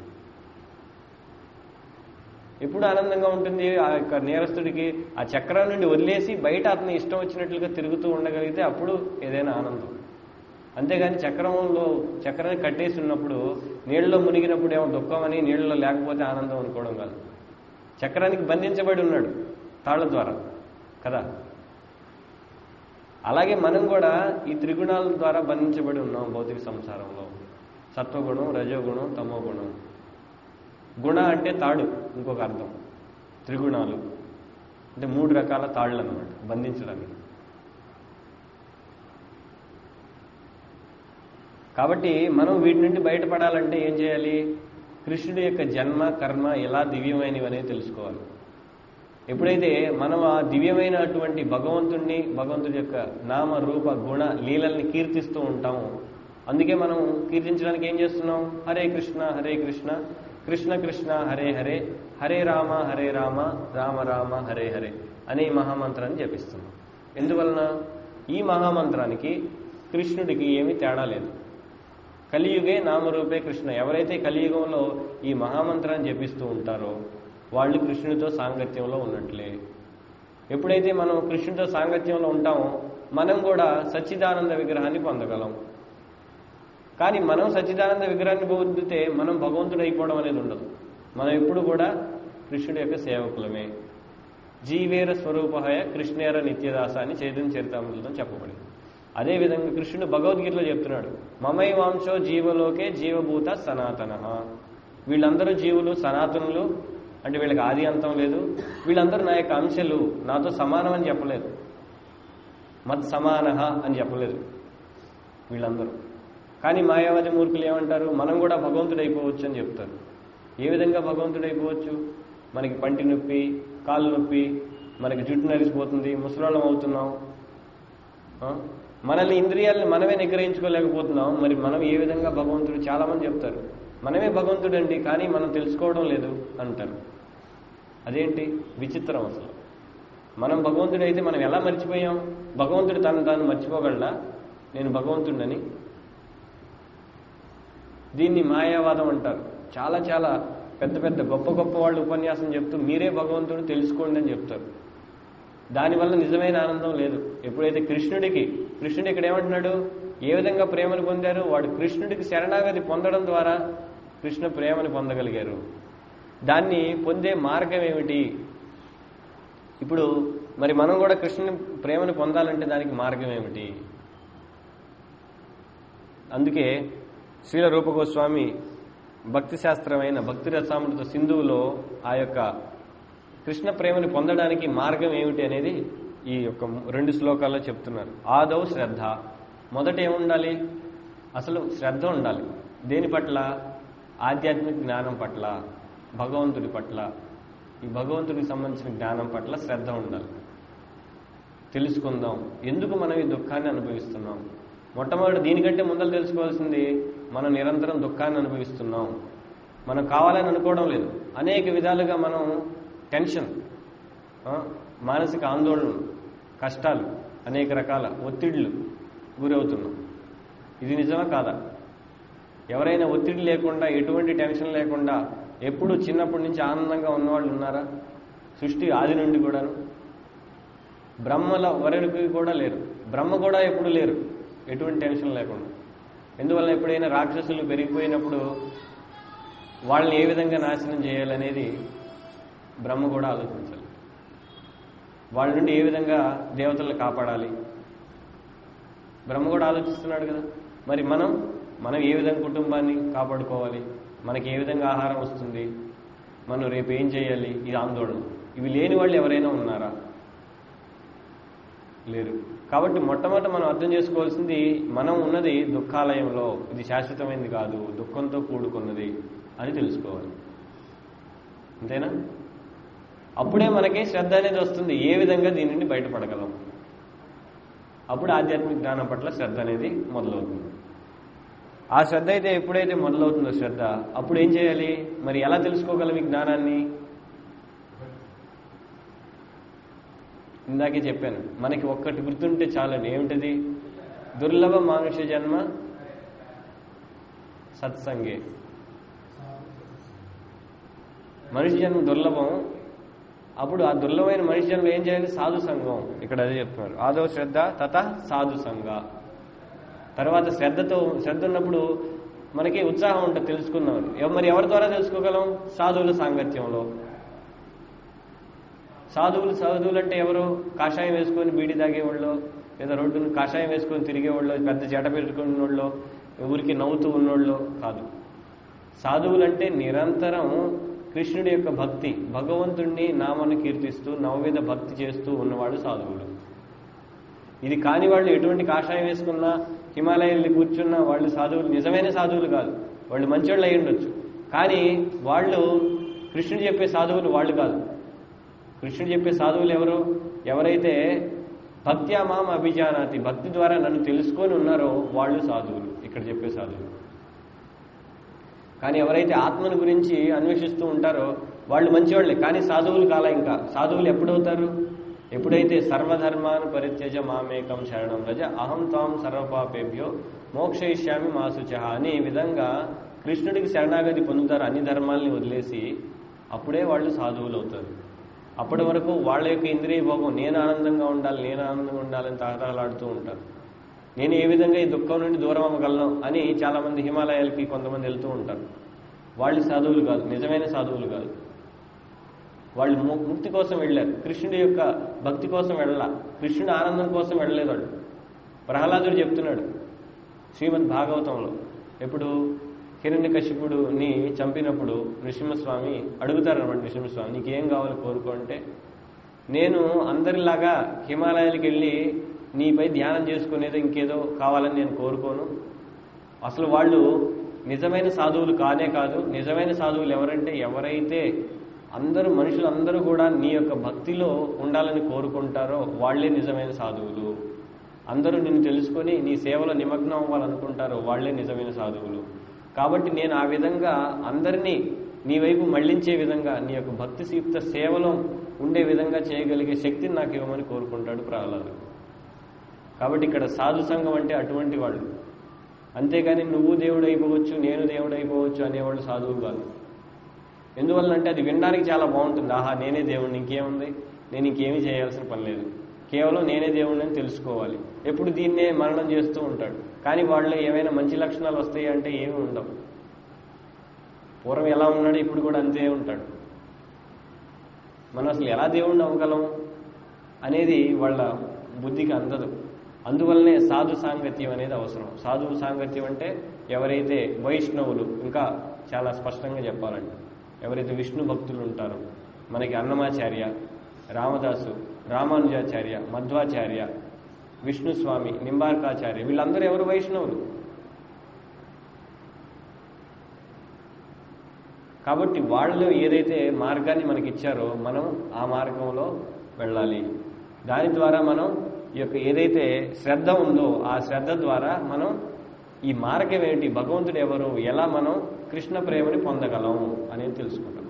ఎప్పుడు ఆనందంగా ఉంటుంది ఆ యొక్క నేరస్తుడికి ఆ చక్రం నుండి వదిలేసి బయట అతని ఇష్టం వచ్చినట్లుగా తిరుగుతూ ఉండగలిగితే అప్పుడు ఏదైనా ఆనందం అంతేగాని చక్రంలో చక్రాన్ని కట్టేసి ఉన్నప్పుడు నీళ్ళలో మునిగినప్పుడు ఏమో దుఃఖం అని నీళ్ళలో లేకపోతే ఆనందం అనుకోవడం కాదు చక్రానికి బంధించబడి ఉన్నాడు తాళ్ళ ద్వారా కదా అలాగే మనం కూడా ఈ త్రిగుణాల ద్వారా బంధించబడి ఉన్నాం భౌతిక సంసారంలో సత్వగుణం రజోగుణం తమోగుణం గుణ అంటే తాడు ఇంకొక అర్థం త్రిగుణాలు అంటే మూడు రకాల తాళ్ళు అన్నమాట బంధించడానికి కాబట్టి మనం వీటి నుండి బయటపడాలంటే ఏం చేయాలి కృష్ణుడి యొక్క జన్మ కర్మ ఎలా దివ్యమైనవి అనేది తెలుసుకోవాలి ఎప్పుడైతే మనం ఆ దివ్యమైనటువంటి భగవంతుణ్ణి భగవంతుడి యొక్క నామ రూప గుణ లీలల్ని కీర్తిస్తూ ఉంటాము అందుకే మనం కీర్తించడానికి ఏం చేస్తున్నాం హరే కృష్ణ హరే కృష్ణ కృష్ణ కృష్ణ హరే హరే హరే రామ హరే రామ రామ రామ హరే హరే అనే ఈ మహామంత్రాన్ని జపిస్తున్నాం ఎందువలన ఈ మహామంత్రానికి కృష్ణుడికి ఏమీ తేడా లేదు కలియుగే నామరూపే కృష్ణ ఎవరైతే కలియుగంలో ఈ మహామంత్రాన్ని జపిస్తూ ఉంటారో వాళ్ళు కృష్ణుడితో సాంగత్యంలో ఉన్నట్లే ఎప్పుడైతే మనం కృష్ణుడితో సాంగత్యంలో ఉంటామో మనం కూడా సచ్చిదానంద విగ్రహాన్ని పొందగలం కానీ మనం సచ్చిదానంద విగ్రహాన్ని పొందితే మనం భగవంతుడు అయిపోవడం అనేది ఉండదు మనం ఎప్పుడు కూడా కృష్ణుడి యొక్క సేవకులమే జీవేర స్వరూపహయ కృష్ణేర నిత్యదాస అని చైతన్య చరితామృతం చెప్పబడింది అదేవిధంగా కృష్ణుడు భగవద్గీతలో చెప్తున్నాడు మమై వాంశో జీవలోకే జీవభూత సనాతన వీళ్ళందరూ జీవులు సనాతనులు అంటే వీళ్ళకి ఆది అంతం లేదు వీళ్ళందరూ నా యొక్క అంశలు నాతో సమానం అని చెప్పలేదు మత్ సమాన అని చెప్పలేదు వీళ్ళందరూ కానీ మాయావాది మూర్ఖులు ఏమంటారు మనం కూడా భగవంతుడు అయిపోవచ్చు అని చెప్తారు ఏ విధంగా భగవంతుడు అయిపోవచ్చు మనకి పంటి నొప్పి కాళ్ళు నొప్పి మనకి జుట్టు నరిసిపోతుంది ముసలాళ్ళం అవుతున్నాం ఆ? మనల్ని ఇంద్రియాలను మనమే నిగ్రహించుకోలేకపోతున్నాం మరి మనం ఏ విధంగా భగవంతుడు చాలా మంది చెప్తారు మనమే భగవంతుడు అండి కానీ మనం తెలుసుకోవడం లేదు అంటారు అదేంటి విచిత్రం అసలు మనం భగవంతుడు అయితే మనం ఎలా మర్చిపోయాం భగవంతుడు తను తాను మర్చిపోగలడా నేను భగవంతుడని దీన్ని మాయావాదం అంటారు చాలా చాలా పెద్ద పెద్ద గొప్ప గొప్ప వాళ్ళు ఉపన్యాసం చెప్తూ మీరే భగవంతుడు తెలుసుకోండి అని చెప్తారు దానివల్ల నిజమైన ఆనందం లేదు ఎప్పుడైతే కృష్ణుడికి కృష్ణుడు ఇక్కడ ఏమంటున్నాడు ఏ విధంగా ప్రేమను పొందారు వాడు కృష్ణుడికి శరణాగతి పొందడం ద్వారా కృష్ణ ప్రేమని పొందగలిగారు దాన్ని పొందే మార్గం ఏమిటి ఇప్పుడు మరి మనం కూడా కృష్ణుని ప్రేమను పొందాలంటే దానికి మార్గం ఏమిటి అందుకే శ్రీల రూపగోస్వామి భక్తి శాస్త్రమైన భక్తి రసామృత సింధువులో ఆ యొక్క కృష్ణ ప్రేమని పొందడానికి మార్గం ఏమిటి అనేది ఈ యొక్క రెండు శ్లోకాల్లో చెప్తున్నారు ఆదౌ శ్రద్ధ మొదట ఏముండాలి అసలు శ్రద్ధ ఉండాలి దేని పట్ల ఆధ్యాత్మిక జ్ఞానం పట్ల భగవంతుడి పట్ల ఈ భగవంతుడికి సంబంధించిన జ్ఞానం పట్ల శ్రద్ధ ఉండాలి తెలుసుకుందాం ఎందుకు మనం ఈ దుఃఖాన్ని అనుభవిస్తున్నాం మొట్టమొదటి దీనికంటే ముందర తెలుసుకోవాల్సింది మనం నిరంతరం దుఃఖాన్ని అనుభవిస్తున్నాం మనం కావాలని అనుకోవడం లేదు అనేక విధాలుగా మనం టెన్షన్ ఆ, మానసిక ఆందోళనలు కష్టాలు అనేక రకాల ఒత్తిళ్లు గురవుతున్నాం ఇది నిజమా కాదా ఎవరైనా ఒత్తిడి లేకుండా ఎటువంటి టెన్షన్ లేకుండా ఎప్పుడు చిన్నప్పటి నుంచి ఆనందంగా ఉన్నవాళ్ళు ఉన్నారా సృష్టి ఆది నుండి కూడాను బ్రహ్మల వరకు కూడా లేరు బ్రహ్మ కూడా ఎప్పుడు లేరు ఎటువంటి టెన్షన్ లేకుండా ఎందువల్ల ఎప్పుడైనా రాక్షసులు పెరిగిపోయినప్పుడు వాళ్ళని ఏ విధంగా నాశనం చేయాలనేది బ్రహ్మ కూడా ఆలోచించాలి వాళ్ళ నుండి ఏ విధంగా దేవతలను కాపాడాలి బ్రహ్మ కూడా ఆలోచిస్తున్నాడు కదా మరి మనం మనం ఏ విధంగా కుటుంబాన్ని కాపాడుకోవాలి మనకి ఏ విధంగా ఆహారం వస్తుంది మనం రేపు ఏం చేయాలి ఇది ఆందోళన ఇవి లేని వాళ్ళు ఎవరైనా ఉన్నారా లేరు కాబట్టి మొట్టమొదట మనం అర్థం చేసుకోవాల్సింది మనం ఉన్నది దుఃఖాలయంలో ఇది శాశ్వతమైనది కాదు దుఃఖంతో కూడుకున్నది అని తెలుసుకోవాలి అంతేనా అప్పుడే మనకి శ్రద్ధ అనేది వస్తుంది ఏ విధంగా దీని నుండి బయటపడగలం అప్పుడు ఆధ్యాత్మిక జ్ఞానం పట్ల శ్రద్ధ అనేది మొదలవుతుంది ఆ శ్రద్ధ అయితే ఎప్పుడైతే మొదలవుతుందో శ్రద్ధ అప్పుడు ఏం చేయాలి మరి ఎలా తెలుసుకోగలం ఈ జ్ఞానాన్ని ఇందాకే చెప్పాను మనకి ఒక్కటి గుర్తుంటే చాలండి ఏమిటది దుర్లభ మానుష జన్మ సత్సంగే మనిషి జన్మ దుర్లభం అప్పుడు ఆ దుర్లభమైన మనిషి జన్మ ఏం చేయాలి సాధు సంఘం ఇక్కడ అదే చెప్తున్నారు ఆదో శ్రద్ధ తత సాధు సంఘ తర్వాత శ్రద్ధతో శ్రద్ధ ఉన్నప్పుడు మనకి ఉత్సాహం ఉంటుంది తెలుసుకుందాం ఎవ- మరి ఎవరి ద్వారా తెలుసుకోగలం సాధువుల సాంగత్యంలో సాధువులు సాధువులు అంటే ఎవరు కాషాయం వేసుకొని బీడి తాగేవాళ్ళు లేదా రోడ్డును కాషాయం వేసుకొని తిరిగేవాళ్ళు పెద్ద జట పెట్టుకున్న వాళ్ళు ఊరికి నవ్వుతూ ఉన్నోళ్ళు కాదు సాధువులు అంటే నిరంతరం కృష్ణుడి యొక్క భక్తి భగవంతుణ్ణి నామను కీర్తిస్తూ నవవిధ భక్తి చేస్తూ ఉన్నవాడు సాధువులు ఇది కాని వాళ్ళు ఎటువంటి కాషాయం వేసుకున్నా హిమాలయాల్ని కూర్చున్న వాళ్ళు సాధువులు నిజమైన సాధువులు కాదు వాళ్ళు మంచోళ్ళు అయి ఉండొచ్చు కానీ వాళ్ళు కృష్ణుడు చెప్పే సాధువులు వాళ్ళు కాదు కృష్ణుడు చెప్పే సాధువులు ఎవరు ఎవరైతే భక్త్యా మాం అభిజానాతి భక్తి ద్వారా నన్ను తెలుసుకొని ఉన్నారో వాళ్ళు సాధువులు ఇక్కడ చెప్పే సాధువులు కానీ ఎవరైతే ఆత్మను గురించి అన్వేషిస్తూ ఉంటారో వాళ్ళు మంచివాళ్ళే కానీ సాధువులు కాల ఇంకా సాధువులు ఎప్పుడవుతారు ఎప్పుడైతే సర్వధర్మాను పరిత్యజ మామేకం శరణం రజ అహం తాం సర్వపాపేభ్యో మోక్షయిష్యామి మాసుచ అనే విధంగా కృష్ణుడికి శరణాగతి పొందుతారు అన్ని ధర్మాల్ని వదిలేసి అప్పుడే వాళ్ళు సాధువులు అవుతారు అప్పటి వరకు వాళ్ళ యొక్క ఇంద్రియ భోగం నేను ఆనందంగా ఉండాలి నేను ఆనందంగా ఉండాలని తహతహలాడుతూ ఉంటారు నేను ఏ విధంగా ఈ దుఃఖం నుండి దూరం అవ్వగలను అని చాలామంది హిమాలయాలకి కొంతమంది వెళ్తూ ఉంటారు వాళ్ళు సాధువులు కాదు నిజమైన సాధువులు కాదు వాళ్ళు ము- ముక్తి కోసం వెళ్ళారు కృష్ణుడి యొక్క భక్తి కోసం వెళ్ళాల కృష్ణుడి ఆనందం కోసం వెళ్ళలేదు వాళ్ళు ప్రహ్లాదుడు చెప్తున్నాడు శ్రీమద్ భాగవతంలో ఎప్పుడు హిరణ్యకశిపుడుని చంపినప్పుడు నృసింహస్వామి అడుగుతారనమాట నృసింహస్వామి నీకేం కావాలి కోరుకో అంటే నేను అందరిలాగా హిమాలయాలకు వెళ్ళి నీపై ధ్యానం చేసుకునేదో ఇంకేదో కావాలని నేను కోరుకోను అసలు వాళ్ళు నిజమైన సాధువులు కానే కాదు నిజమైన సాధువులు ఎవరంటే ఎవరైతే అందరూ మనుషులు అందరూ కూడా నీ యొక్క భక్తిలో ఉండాలని కోరుకుంటారో వాళ్ళే నిజమైన సాధువులు అందరూ నిన్ను తెలుసుకొని నీ సేవలో నిమగ్నం అవ్వాలనుకుంటారో వాళ్ళే నిజమైన సాధువులు కాబట్టి నేను ఆ విధంగా అందరినీ నీ వైపు మళ్లించే విధంగా నీ యొక్క భక్తి సీప్త సేవలో ఉండే విధంగా చేయగలిగే శక్తిని నాకు ఇవ్వమని కోరుకుంటాడు ప్రహ్లాదుడు కాబట్టి ఇక్కడ సాధు సంఘం అంటే అటువంటి వాళ్ళు అంతేగాని నువ్వు దేవుడు అయిపోవచ్చు నేను దేవుడు అయిపోవచ్చు అనేవాళ్ళు సాధువులు కాదు ఎందువల్లంటే అది వినడానికి చాలా బాగుంటుంది ఆహా నేనే దేవుడిని ఇంకేముంది నేను ఇంకేమీ చేయాల్సిన పని లేదు కేవలం నేనే దేవుడిని అని తెలుసుకోవాలి ఎప్పుడు దీన్నే మరణం చేస్తూ ఉంటాడు కానీ వాళ్ళు ఏమైనా మంచి లక్షణాలు వస్తాయి అంటే ఏమి ఉండవు పూర్వం ఎలా ఉన్నాడు ఇప్పుడు కూడా అంతే ఉంటాడు మనం అసలు ఎలా దేవుణ్ణి అవ్వగలం అనేది వాళ్ళ బుద్ధికి అందదు అందువల్లనే సాధు సాంగత్యం అనేది అవసరం సాధువు సాంగత్యం అంటే ఎవరైతే వైష్ణవులు ఇంకా చాలా స్పష్టంగా చెప్పాలంటే ఎవరైతే విష్ణు భక్తులు ఉంటారో మనకి అన్నమాచార్య రామదాసు రామానుజాచార్య మధ్వాచార్య విష్ణుస్వామి నింబార్కాచార్య వీళ్ళందరూ ఎవరు వైష్ణవులు కాబట్టి వాళ్ళు ఏదైతే మార్గాన్ని మనకి ఇచ్చారో మనం ఆ మార్గంలో వెళ్ళాలి దాని ద్వారా మనం ఈ యొక్క ఏదైతే శ్రద్ధ ఉందో ఆ శ్రద్ధ ద్వారా మనం ఈ మార్గం ఏంటి భగవంతుడు ఎవరు ఎలా మనం కృష్ణ ప్రేమని పొందగలం అనేది తెలుసుకుంటాం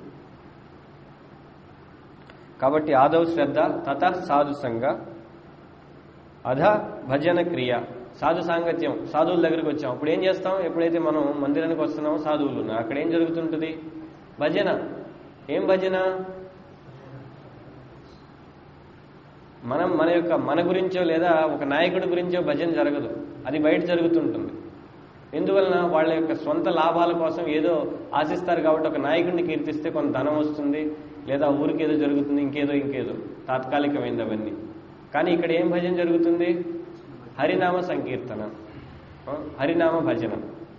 కాబట్టి ఆదవ్ శ్రద్ధ తత సాధు సంఘ అధ భజన క్రియ సాధు సాంగత్యం సాధువుల దగ్గరికి వచ్చాం అప్పుడు ఏం చేస్తాం ఎప్పుడైతే మనం మందిరానికి వస్తున్నామో సాధువులు ఉన్నారు అక్కడ ఏం జరుగుతుంటుంది భజన ఏం భజన మనం మన యొక్క మన గురించో లేదా ఒక నాయకుడి గురించో భజన జరగదు అది బయట జరుగుతుంటుంది ఎందువలన వాళ్ళ యొక్క సొంత లాభాల కోసం ఏదో ఆశిస్తారు కాబట్టి ఒక నాయకుడిని కీర్తిస్తే కొంత ధనం వస్తుంది లేదా ఊరికి ఏదో జరుగుతుంది ఇంకేదో ఇంకేదో తాత్కాలికమైంది అవన్నీ కానీ ఇక్కడ ఏం భజన జరుగుతుంది హరినామ సంకీర్తన ఆ, హరినామ భజన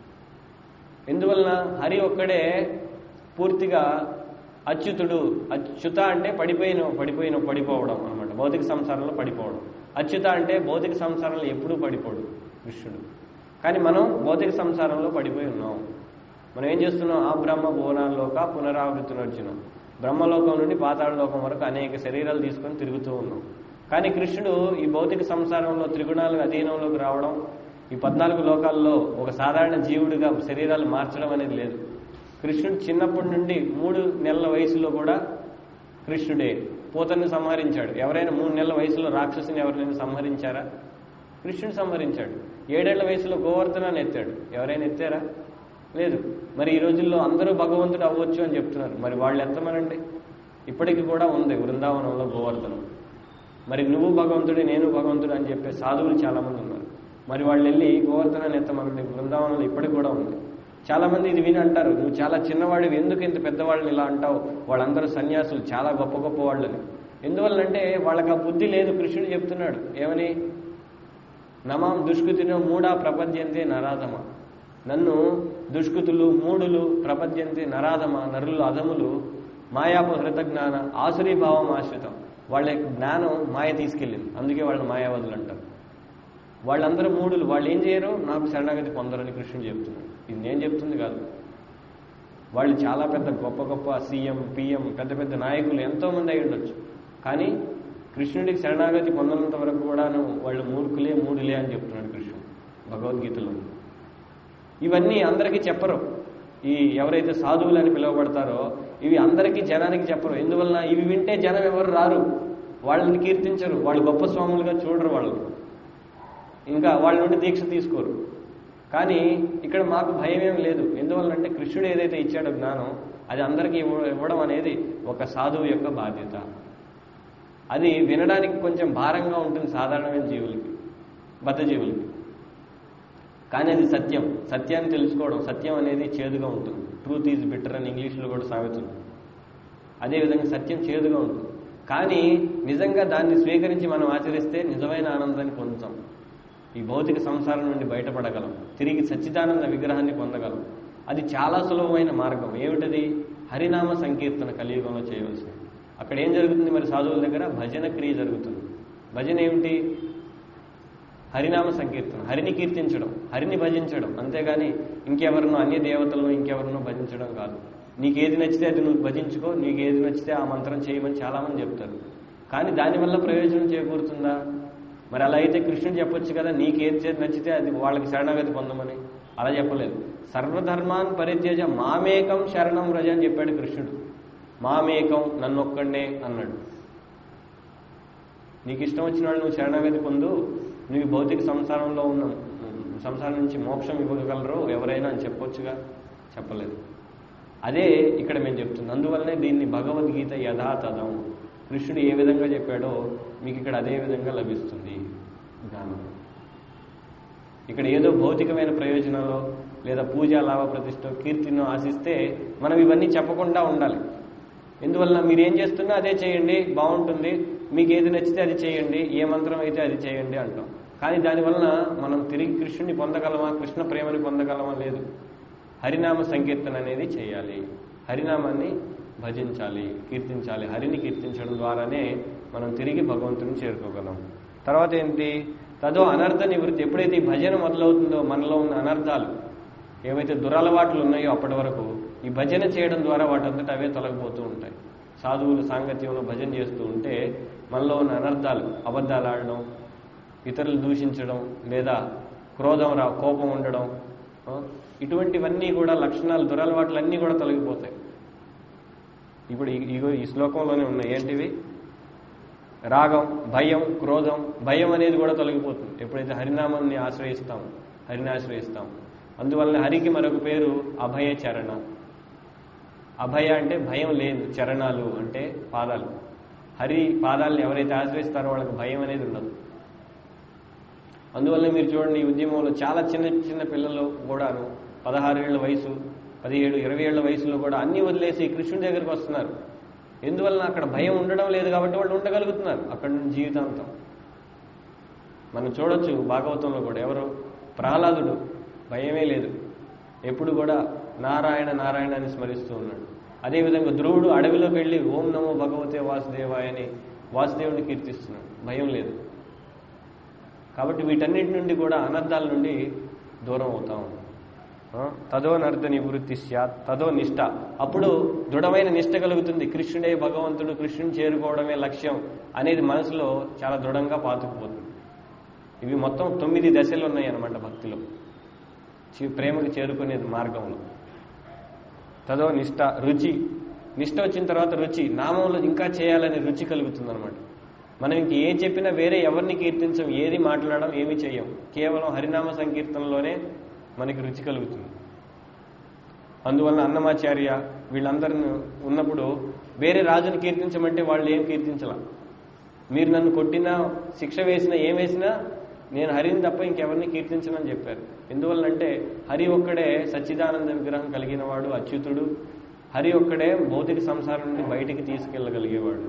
ఎందువలన హరి ఒక్కడే పూర్తిగా అచ్యుతుడు అచ్యుత అంటే పడిపోయిన పడిపోయిన పడిపోవడం అనమాట భౌతిక సంసారంలో పడిపోవడం అచ్యుత అంటే భౌతిక సంసారంలో ఎప్పుడూ పడిపోడు కృష్ణుడు కానీ మనం భౌతిక సంసారంలో పడిపోయి ఉన్నాం మనం ఏం చేస్తున్నాం ఆ బ్రహ్మ భువనాల్లోక పునరావృత్తునర్జునం బ్రహ్మలోకం నుండి పాతాళలోకం వరకు అనేక శరీరాలు తీసుకొని తిరుగుతూ ఉన్నాం కానీ కృష్ణుడు ఈ భౌతిక సంసారంలో త్రిగుణాలకు అధీనంలోకి రావడం ఈ పద్నాలుగు లోకాల్లో ఒక సాధారణ జీవుడిగా శరీరాలు మార్చడం అనేది లేదు కృష్ణుడు చిన్నప్పటి నుండి మూడు నెలల వయసులో కూడా కృష్ణుడే పూతన్ని సంహరించాడు ఎవరైనా మూడు నెలల వయసులో రాక్షసుని ఎవరైనా సంహరించారా కృష్ణుడు సంహరించాడు ఏడేళ్ల వయసులో గోవర్ధనాన్ని ఎత్తాడు ఎవరైనా ఎత్తారా లేదు మరి ఈ రోజుల్లో అందరూ భగవంతుడు అవ్వచ్చు అని చెప్తున్నారు మరి వాళ్ళు ఎత్తమనండి ఇప్పటికి కూడా ఉంది బృందావనంలో గోవర్ధనం మరి నువ్వు భగవంతుడి నేను భగవంతుడు అని చెప్పే సాధువులు చాలామంది ఉన్నారు మరి వాళ్ళు వెళ్ళి గోవర్ధనాన్ని ఎత్తమనండి బృందావనంలో ఇప్పటికి కూడా ఉంది చాలా మంది ఇది విని అంటారు నువ్వు చాలా చిన్నవాడివి ఎందుకు ఇంత పెద్దవాళ్ళని ఇలా అంటావు వాళ్ళందరూ సన్యాసులు చాలా గొప్ప గొప్ప వాళ్ళని ఎందువల్లంటే వాళ్ళకి ఆ బుద్ధి లేదు కృష్ణుడు చెప్తున్నాడు ఏమని నమాం దుష్కృతినో మూడా ప్రపద్యంతే నరాధమ నన్ను దుష్కృతులు మూడులు ప్రపద్యంతే నరాధమ నరులు అధములు మాయాపహృత జ్ఞాన ఆసురీభావం ఆశ్రితం వాళ్ళ యొక్క జ్ఞానం మాయ తీసుకెళ్ళింది అందుకే వాళ్ళని మాయావదులు అంటారు వాళ్ళందరూ మూడులు వాళ్ళు ఏం చేయరు నాకు శరణాగతి పొందరని కృష్ణుడు చెప్తున్నాడు ఇది నేను చెప్తుంది కాదు వాళ్ళు చాలా పెద్ద గొప్ప గొప్ప సీఎం పిఎం పెద్ద పెద్ద నాయకులు ఎంతో మంది అయి ఉండొచ్చు కానీ కృష్ణుడికి శరణాగతి పొందనంత వరకు కూడాను వాళ్ళు మూర్ఖులే మూడులే అని చెప్తున్నాడు కృష్ణుడు భగవద్గీతలో ఇవన్నీ అందరికీ చెప్పరు ఈ ఎవరైతే సాధువులు అని పిలువబడతారో ఇవి అందరికీ జనానికి చెప్పరు ఎందువలన ఇవి వింటే జనం ఎవరు రారు వాళ్ళని కీర్తించరు వాళ్ళు గొప్ప స్వాములుగా చూడరు వాళ్ళు ఇంకా వాళ్ళ నుండి దీక్ష తీసుకోరు కానీ ఇక్కడ మాకు భయం ఏం లేదు ఎందువల్లంటే కృష్ణుడు ఏదైతే ఇచ్చాడో జ్ఞానం అది అందరికీ ఇవ్వ- ఇవ్వడం అనేది ఒక సాధువు యొక్క బాధ్యత అది వినడానికి కొంచెం భారంగా ఉంటుంది సాధారణమైన జీవులకి బద్ధజీవులకి కానీ అది సత్యం సత్యాన్ని తెలుసుకోవడం సత్యం అనేది చేదుగా ఉంటుంది ట్రూత్ ఈజ్ బిటర్ అని ఇంగ్లీష్లో కూడా సాగుతుంది అదేవిధంగా సత్యం చేదుగా ఉంటుంది కానీ నిజంగా దాన్ని స్వీకరించి మనం ఆచరిస్తే నిజమైన ఆనందాన్ని పొందుతాం ఈ భౌతిక సంసారం నుండి బయటపడగలం తిరిగి సచ్చిదానంద విగ్రహాన్ని పొందగలం అది చాలా సులభమైన మార్గం ఏమిటది హరినామ సంకీర్తన కలియుగంలో చేయవలసింది అక్కడ ఏం జరుగుతుంది మరి సాధువుల దగ్గర భజన క్రియ జరుగుతుంది భజన ఏమిటి హరినామ సంకీర్తన హరిని కీర్తించడం హరిని భజించడం అంతేగాని ఇంకెవరినో అన్య దేవతలను ఇంకెవరినో భజించడం కాదు నీకు ఏది నచ్చితే అది నువ్వు భజించుకో నీకు ఏది నచ్చితే ఆ మంత్రం చేయమని చాలామంది చెప్తారు కానీ దానివల్ల ప్రయోజనం చేకూరుతుందా మరి అలా అయితే కృష్ణుడు చెప్పొచ్చు కదా నీకు ఏది చేతి నచ్చితే అది వాళ్ళకి శరణాగతి పొందమని అలా చెప్పలేదు సర్వధర్మాన్ పరిత్యజ మామేకం శరణం రజ అని చెప్పాడు కృష్ణుడు మామేకం నన్నొక్కడే అన్నాడు నీకు ఇష్టం వచ్చిన వాళ్ళు నువ్వు శరణాగతి పొందు నువ్వు ఈ భౌతిక సంసారంలో ఉన్న సంసారం నుంచి మోక్షం ఇవ్వగలరు ఎవరైనా అని చెప్పొచ్చుగా చెప్పలేదు అదే ఇక్కడ మేము చెప్తుంది అందువల్లనే దీన్ని భగవద్గీత యథాతథం కృష్ణుడు ఏ విధంగా చెప్పాడో మీకు ఇక్కడ అదే విధంగా లభిస్తుంది జ్ఞానం ఇక్కడ ఏదో భౌతికమైన ప్రయోజనాలు లేదా పూజ లాభ ప్రతిష్ట కీర్తినో ఆశిస్తే మనం ఇవన్నీ చెప్పకుండా ఉండాలి ఎందువల్ల మీరు ఏం చేస్తున్నా అదే చేయండి బాగుంటుంది మీకు ఏది నచ్చితే అది చేయండి ఏ మంత్రం అయితే అది చేయండి అంటాం కానీ దానివలన మనం తిరిగి కృష్ణుని పొందగలమా కృష్ణ ప్రేమని పొందగలమా లేదు హరినామ సంకీర్తన అనేది చేయాలి హరినామాన్ని భజించాలి కీర్తించాలి హరిని కీర్తించడం ద్వారానే మనం తిరిగి భగవంతుని చేరుకోగలం తర్వాత ఏంటి తదో అనర్థ నివృత్తి ఎప్పుడైతే ఈ భజన మొదలవుతుందో మనలో ఉన్న అనర్థాలు ఏవైతే దురలవాట్లు ఉన్నాయో అప్పటి వరకు ఈ భజన చేయడం ద్వారా వాటంతట అవే తొలగిపోతూ ఉంటాయి సాధువుల సాంగత్యంలో భజన చేస్తూ ఉంటే మనలో ఉన్న అనర్థాలు అబద్ధాలు ఆడడం ఇతరులు దూషించడం లేదా క్రోధం రా కోపం ఉండడం ఆ, ఇటువంటివన్నీ కూడా లక్షణాలు దురలవాట్లు అన్నీ కూడా తొలగిపోతాయి ఇప్పుడు ఈ- ఇగో ఈ శ్లోకంలోనే ఉన్నాయి ఏంటివి రాగం భయం క్రోధం భయం అనేది కూడా తొలగిపోతుంది ఎప్పుడైతే హరినామాన్ని ఆశ్రయిస్తాం హరిని ఆశ్రయిస్తాం అందువల్ల హరికి మరొక పేరు అభయ చరణ అభయ అంటే భయం లేదు చరణాలు అంటే పాదాలు హరి పాదాలను ఎవరైతే ఆశ్రయిస్తారో వాళ్ళకి భయం అనేది ఉండదు అందువల్ల మీరు చూడండి ఈ ఉద్యమంలో చాలా చిన్న చిన్న పిల్లలు కూడాను పదహారు ఏళ్ల వయసు పదిహేడు ఇరవై ఏళ్ల వయసులో కూడా అన్ని వదిలేసి కృష్ణుడి దగ్గరికి వస్తున్నారు ఎందువలన అక్కడ భయం ఉండడం లేదు కాబట్టి వాళ్ళు ఉండగలుగుతున్నారు అక్కడ నుంచి జీవితాంతం మనం చూడొచ్చు భాగవతంలో కూడా ఎవరు ప్రహ్లాదుడు భయమే లేదు ఎప్పుడు కూడా నారాయణ నారాయణ అని స్మరిస్తూ ఉన్నాడు అదేవిధంగా ధ్రువుడు అడవిలోకి వెళ్ళి ఓం నమో భగవతే వాసుదేవాయ అని వాసుదేవుని కీర్తిస్తున్నాడు భయం లేదు కాబట్టి వీటన్నిటి నుండి కూడా అనర్థాల నుండి దూరం అవుతా ఉన్నాం ఆ, తదో నర్ద నివృత్తి స్యాత్ తదో నిష్ట అప్పుడు దృఢమైన నిష్ట కలుగుతుంది కృష్ణుడే భగవంతుడు కృష్ణుని చేరుకోవడమే లక్ష్యం అనేది మనసులో చాలా దృఢంగా పాతుకుపోతుంది ఇవి మొత్తం తొమ్మిది దశలు ఉన్నాయి అన్నమాట భక్తిలో చి- ప్రేమకు చేరుకునే మార్గంలో తదో నిష్ట రుచి నిష్ట వచ్చిన తర్వాత రుచి నామంలో ఇంకా చేయాలనే రుచి కలుగుతుంది అనమాట మనం ఇంక ఏ చెప్పినా వేరే ఎవరిని కీర్తించం ఏది మాట్లాడడం ఏమి చేయం కేవలం హరినామ సంకీర్తనలోనే మనకి రుచి కలుగుతుంది అందువలన అన్నమాచార్య వీళ్ళందరూ ఉన్నప్పుడు వేరే రాజుని కీర్తించమంటే వాళ్ళు ఏం కీర్తించలా మీరు నన్ను కొట్టినా శిక్ష వేసినా ఏం వేసినా నేను హరిని తప్ప ఇంకెవరిని కీర్తించనని చెప్పారు ఎందువల్లంటే హరి ఒక్కడే సచ్చిదానంద విగ్రహం కలిగిన వాడు అచ్యుతుడు హరి ఒక్కడే భౌతిక సంసారం నుండి బయటికి తీసుకెళ్ళగలిగేవాడు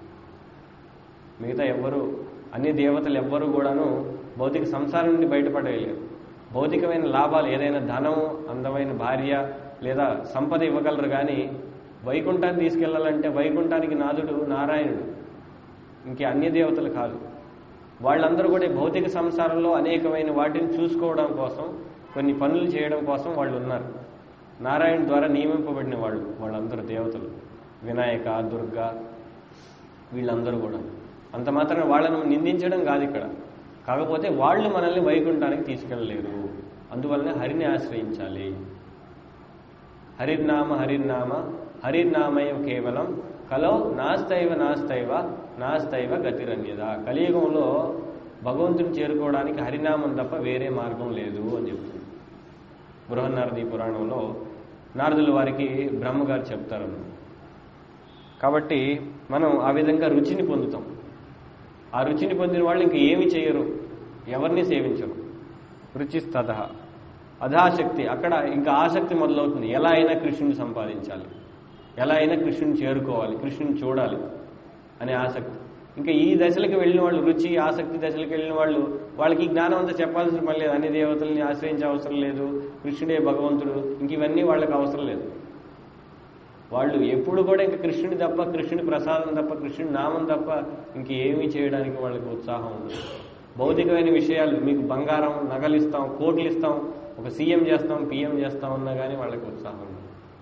మిగతా ఎవ్వరు అన్ని దేవతలు ఎవ్వరూ కూడాను భౌతిక సంసారం నుండి బయటపడలేరు భౌతికమైన లాభాలు ఏదైనా ధనం అందమైన భార్య లేదా సంపద ఇవ్వగలరు కానీ వైకుంఠాన్ని తీసుకెళ్లాలంటే వైకుంఠానికి నాథుడు నారాయణుడు ఇంకే అన్య దేవతలు కాదు వాళ్ళందరూ కూడా ఈ భౌతిక సంసారంలో అనేకమైన వాటిని చూసుకోవడం కోసం కొన్ని పనులు చేయడం కోసం వాళ్ళు ఉన్నారు నారాయణ ద్వారా నియమింపబడిన వాళ్ళు వాళ్ళందరూ దేవతలు వినాయక దుర్గా వీళ్ళందరూ కూడా అంత మాత్రం వాళ్ళను నిందించడం కాదు ఇక్కడ కాకపోతే వాళ్ళు మనల్ని వైకుంఠానికి తీసుకెళ్ళలేరు అందువల్లనే హరిని ఆశ్రయించాలి హరిర్నామ హరిర్నామ హరిర్నామయ కేవలం కలో నాస్తైవ నాస్తైవ నాస్తైవ గతిరన్యద కలియుగంలో భగవంతుని చేరుకోవడానికి హరినామం తప్ప వేరే మార్గం లేదు అని చెప్తుంది బృహన్నారది పురాణంలో నారదుల వారికి బ్రహ్మగారు చెప్తారు కాబట్టి మనం ఆ విధంగా రుచిని పొందుతాం ఆ రుచిని పొందిన వాళ్ళు ఇంక ఏమి చేయరు ఎవరిని సేవించరు రుచిస్తత అధాశక్తి అక్కడ ఇంకా ఆసక్తి మొదలవుతుంది ఎలా అయినా కృష్ణుని సంపాదించాలి ఎలా అయినా కృష్ణుని చేరుకోవాలి కృష్ణుని చూడాలి అనే ఆసక్తి ఇంకా ఈ దశలకు వెళ్ళిన వాళ్ళు రుచి ఆసక్తి దశలకు వెళ్ళిన వాళ్ళు వాళ్ళకి ఈ జ్ఞానం అంతా చెప్పాల్సిన పని లేదు అన్ని దేవతల్ని ఆశ్రయించే అవసరం లేదు కృష్ణుడే భగవంతుడు ఇంక ఇవన్నీ వాళ్ళకి అవసరం లేదు వాళ్ళు ఎప్పుడు కూడా ఇంకా కృష్ణుడి తప్ప కృష్ణుడి ప్రసాదం తప్ప కృష్ణుడి నామం తప్ప ఇంకేమీ చేయడానికి వాళ్ళకి ఉత్సాహం ఉండదు భౌతికమైన విషయాలు మీకు బంగారం నగలు ఇస్తాం కోట్లు ఇస్తాం ఒక సీఎం చేస్తాం పిఎం చేస్తాం అన్నా కానీ వాళ్ళకి ఉత్సాహం ఉండదు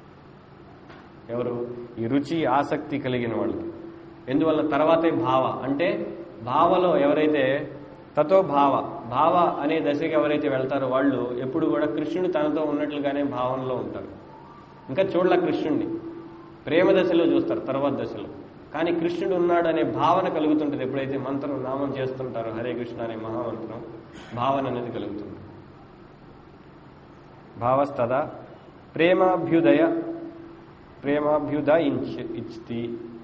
ఎవరు ఈ రుచి ఆసక్తి కలిగిన వాళ్ళు ఎందువల్ల తర్వాతే భావ అంటే భావలో ఎవరైతే తతో భావ భావ అనే దశకి ఎవరైతే వెళ్తారో వాళ్ళు ఎప్పుడు కూడా కృష్ణుడు తనతో ఉన్నట్లుగానే భావనలో ఉంటారు ఇంకా చూడలే కృష్ణుడిని ప్రేమ దశలో చూస్తారు తర్వాత దశలో కానీ కృష్ణుడు ఉన్నాడు అనే భావన కలుగుతుంటుంది ఎప్పుడైతే మంత్రం నామం చేస్తుంటారో హరే కృష్ణ అనే మహామంత్రం భావన అనేది కలుగుతుంది భావస్తద ప్రేమాభ్యుదయ ప్రేమాభ్యుద ఇంచ్ ఇచ్చి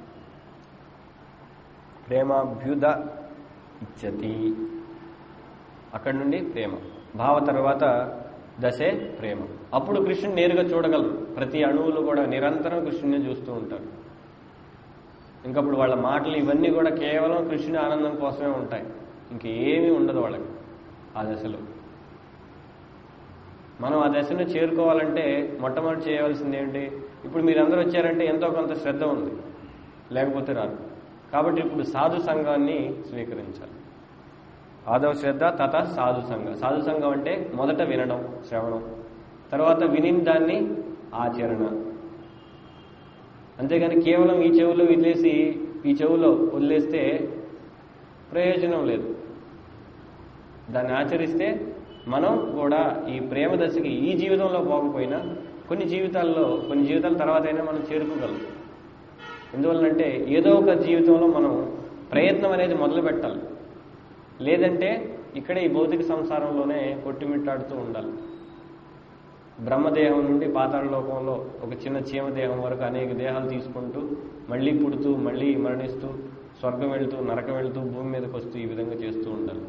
ప్రేమాభ్యుద ఇచ్చతి అక్కడి నుండి ప్రేమ భావ తర్వాత దశే ప్రేమ అప్పుడు కృష్ణుని నేరుగా చూడగలరు ప్రతి అణువులు కూడా నిరంతరం కృష్ణుని చూస్తూ ఉంటారు ఇంకప్పుడు వాళ్ళ మాటలు ఇవన్నీ కూడా కేవలం కృష్ణుని ఆనందం కోసమే ఉంటాయి ఇంకేమీ ఉండదు వాళ్ళకి ఆ దశలో మనం ఆ దశను చేరుకోవాలంటే మొట్టమొదటి చేయవలసింది ఏంటి ఇప్పుడు మీరందరూ వచ్చారంటే ఎంతో కొంత శ్రద్ధ ఉంది లేకపోతే రాదు కాబట్టి ఇప్పుడు సాధు సంఘాన్ని స్వీకరించాలి ఆదవ శ్రద్ధ తత సాధు సంఘ సాధు సంఘం అంటే మొదట వినడం శ్రవణం తర్వాత విని దాన్ని ఆచరణ అంతేగాని కేవలం ఈ చెవులో వదిలేసి ఈ చెవులో వదిలేస్తే ప్రయోజనం లేదు దాన్ని ఆచరిస్తే మనం కూడా ఈ ప్రేమ దశకి ఈ జీవితంలో పోకపోయినా కొన్ని జీవితాల్లో కొన్ని జీవితాల తర్వాత అయినా మనం చేరుకోగలం ఎందువల్లంటే ఏదో ఒక జీవితంలో మనం ప్రయత్నం అనేది మొదలు పెట్టాలి లేదంటే ఇక్కడే ఈ భౌతిక సంసారంలోనే కొట్టుమిట్టాడుతూ ఉండాలి బ్రహ్మదేహం నుండి పాతాళ లోకంలో ఒక చిన్న చీమ దేహం వరకు అనేక దేహాలు తీసుకుంటూ మళ్ళీ పుడుతూ మళ్ళీ మరణిస్తూ స్వర్గం వెళ్తూ నరకం వెళ్తూ భూమి మీదకి వస్తూ ఈ విధంగా చేస్తూ ఉండాలి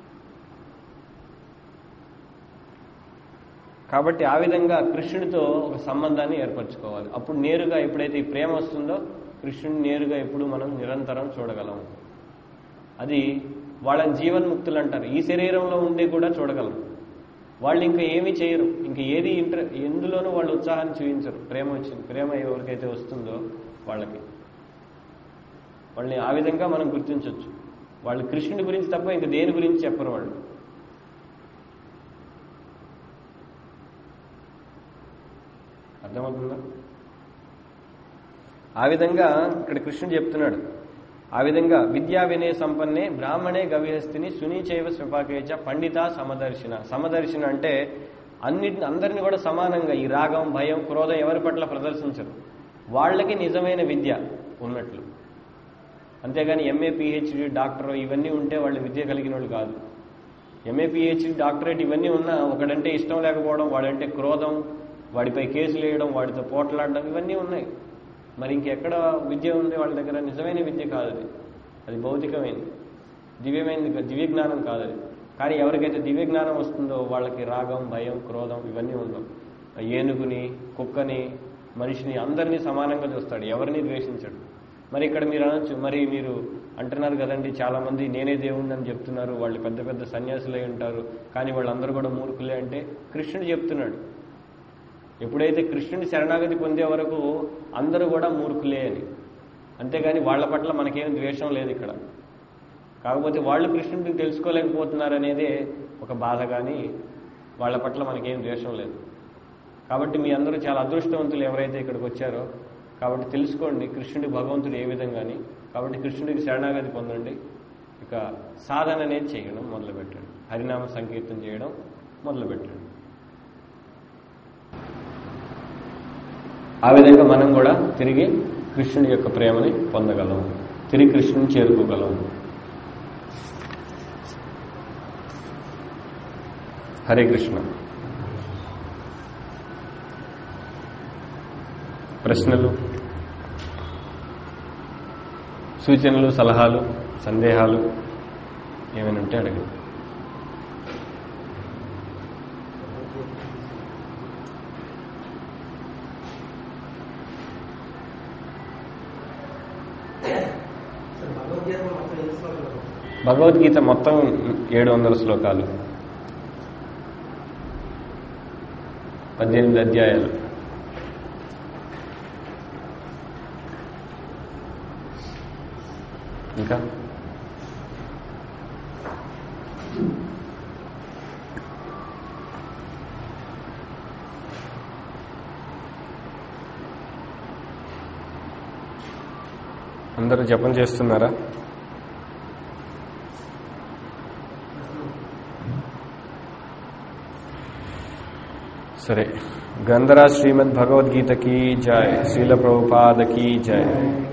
కాబట్టి ఆ విధంగా కృష్ణుడితో ఒక సంబంధాన్ని ఏర్పరచుకోవాలి అప్పుడు నేరుగా ఎప్పుడైతే ఈ ప్రేమ వస్తుందో కృష్ణుడిని నేరుగా ఎప్పుడు మనం నిరంతరం చూడగలం అది వాళ్ళని జీవన్ముక్తులు అంటారు ఈ శరీరంలో ఉండి కూడా చూడగలం వాళ్ళు ఇంకా ఏమీ చేయరు ఇంకా ఏది ఇంటర్ ఎందులోనూ వాళ్ళు ఉత్సాహాన్ని చూపించరు ప్రేమ వచ్చింది ప్రేమ ఎవరికైతే వస్తుందో వాళ్ళకి వాళ్ళని ఆ విధంగా మనం గుర్తించవచ్చు వాళ్ళు కృష్ణుడి గురించి తప్ప ఇంకా దేని గురించి చెప్పరు వాళ్ళు అర్థమవుతుందా ఆ విధంగా ఇక్కడ కృష్ణుడు చెప్తున్నాడు ఆ విధంగా విద్యా వినయ సంపన్నే బ్రాహ్మణే గవిహస్తిని సునీచైవ స్వపాకేచ పండిత సమదర్శన సమదర్శన అంటే అన్నిటిని అందరిని కూడా సమానంగా ఈ రాగం భయం క్రోధం ఎవరి పట్ల ప్రదర్శించరు వాళ్ళకి నిజమైన విద్య ఉన్నట్లు అంతేగాని ఎంఏ పిహెచ్డి డాక్టర్ ఇవన్నీ ఉంటే వాళ్ళు విద్య కలిగిన వాళ్ళు కాదు ఎంఏ పిహెచ్డి డాక్టరేట్ ఇవన్నీ ఉన్నా ఒకడంటే ఇష్టం లేకపోవడం వాడంటే క్రోధం వాడిపై కేసులు వేయడం వాడితో పోట్లాడడం ఇవన్నీ ఉన్నాయి మరి ఇంకెక్కడ విద్య ఉంది వాళ్ళ దగ్గర నిజమైన విద్య కాదు అది అది భౌతికమైనది దివ్యమైనది కా- దివ్య జ్ఞానం కాదు అది కానీ ఎవరికైతే దివ్య జ్ఞానం వస్తుందో వాళ్ళకి రాగం భయం క్రోధం ఇవన్నీ ఉండవు ఆ ఏనుగుని కుక్కని మనిషిని అందరినీ సమానంగా చూస్తాడు ఎవరిని ద్వేషించడు మరి ఇక్కడ మీరు అనొచ్చు మరి మీరు అంటున్నారు కదండి చాలా మంది నేనే దేవుణ్ణి అని చెప్తున్నారు వాళ్ళు పెద్ద పెద్ద సన్యాసులై ఉంటారు కానీ వాళ్ళందరూ కూడా మూర్ఖులే అంటే కృష్ణుడు చెప్తున్నాడు ఎప్పుడైతే కృష్ణుని శరణాగతి పొందే వరకు అందరూ కూడా మూర్ఖులే అని అంతేగాని వాళ్ళ పట్ల మనకేం ద్వేషం లేదు ఇక్కడ కాకపోతే వాళ్ళు కృష్ణుడిని తెలుసుకోలేకపోతున్నారు అనేదే ఒక బాధ కానీ వాళ్ళ పట్ల మనకేం ద్వేషం లేదు కాబట్టి మీ అందరూ చాలా అదృష్టవంతులు ఎవరైతే ఇక్కడికి వచ్చారో కాబట్టి తెలుసుకోండి కృష్ణుడి భగవంతుడు ఏ విధంగాని కాబట్టి కృష్ణుడికి శరణాగతి పొందండి ఇక సాధన అనేది చేయడం మొదలుపెట్టండి హరినామ సంకీర్తన చేయడం మొదలుపెట్టండి ఆ విధంగా మనం కూడా తిరిగి కృష్ణుడి యొక్క ప్రేమని పొందగలం తిరిగి కృష్ణుని చేరుకోగలం హరే కృష్ణ ప్రశ్నలు సూచనలు సలహాలు సందేహాలు ఏమైనా ఉంటే అడగండి భగవద్గీత మొత్తం ఎన్ని శ్లోకాలు భగవద్గీత మొత్తం ఏడు వందల శ్లోకాలు పద్దెనిమిది అధ్యాయాలు ఇంకా అందరూ జపం చేస్తున్నారా సరే గంధరా శ్రీమద్ భగవద్గీత की जय శ్రీల ప్రభుపాద की जय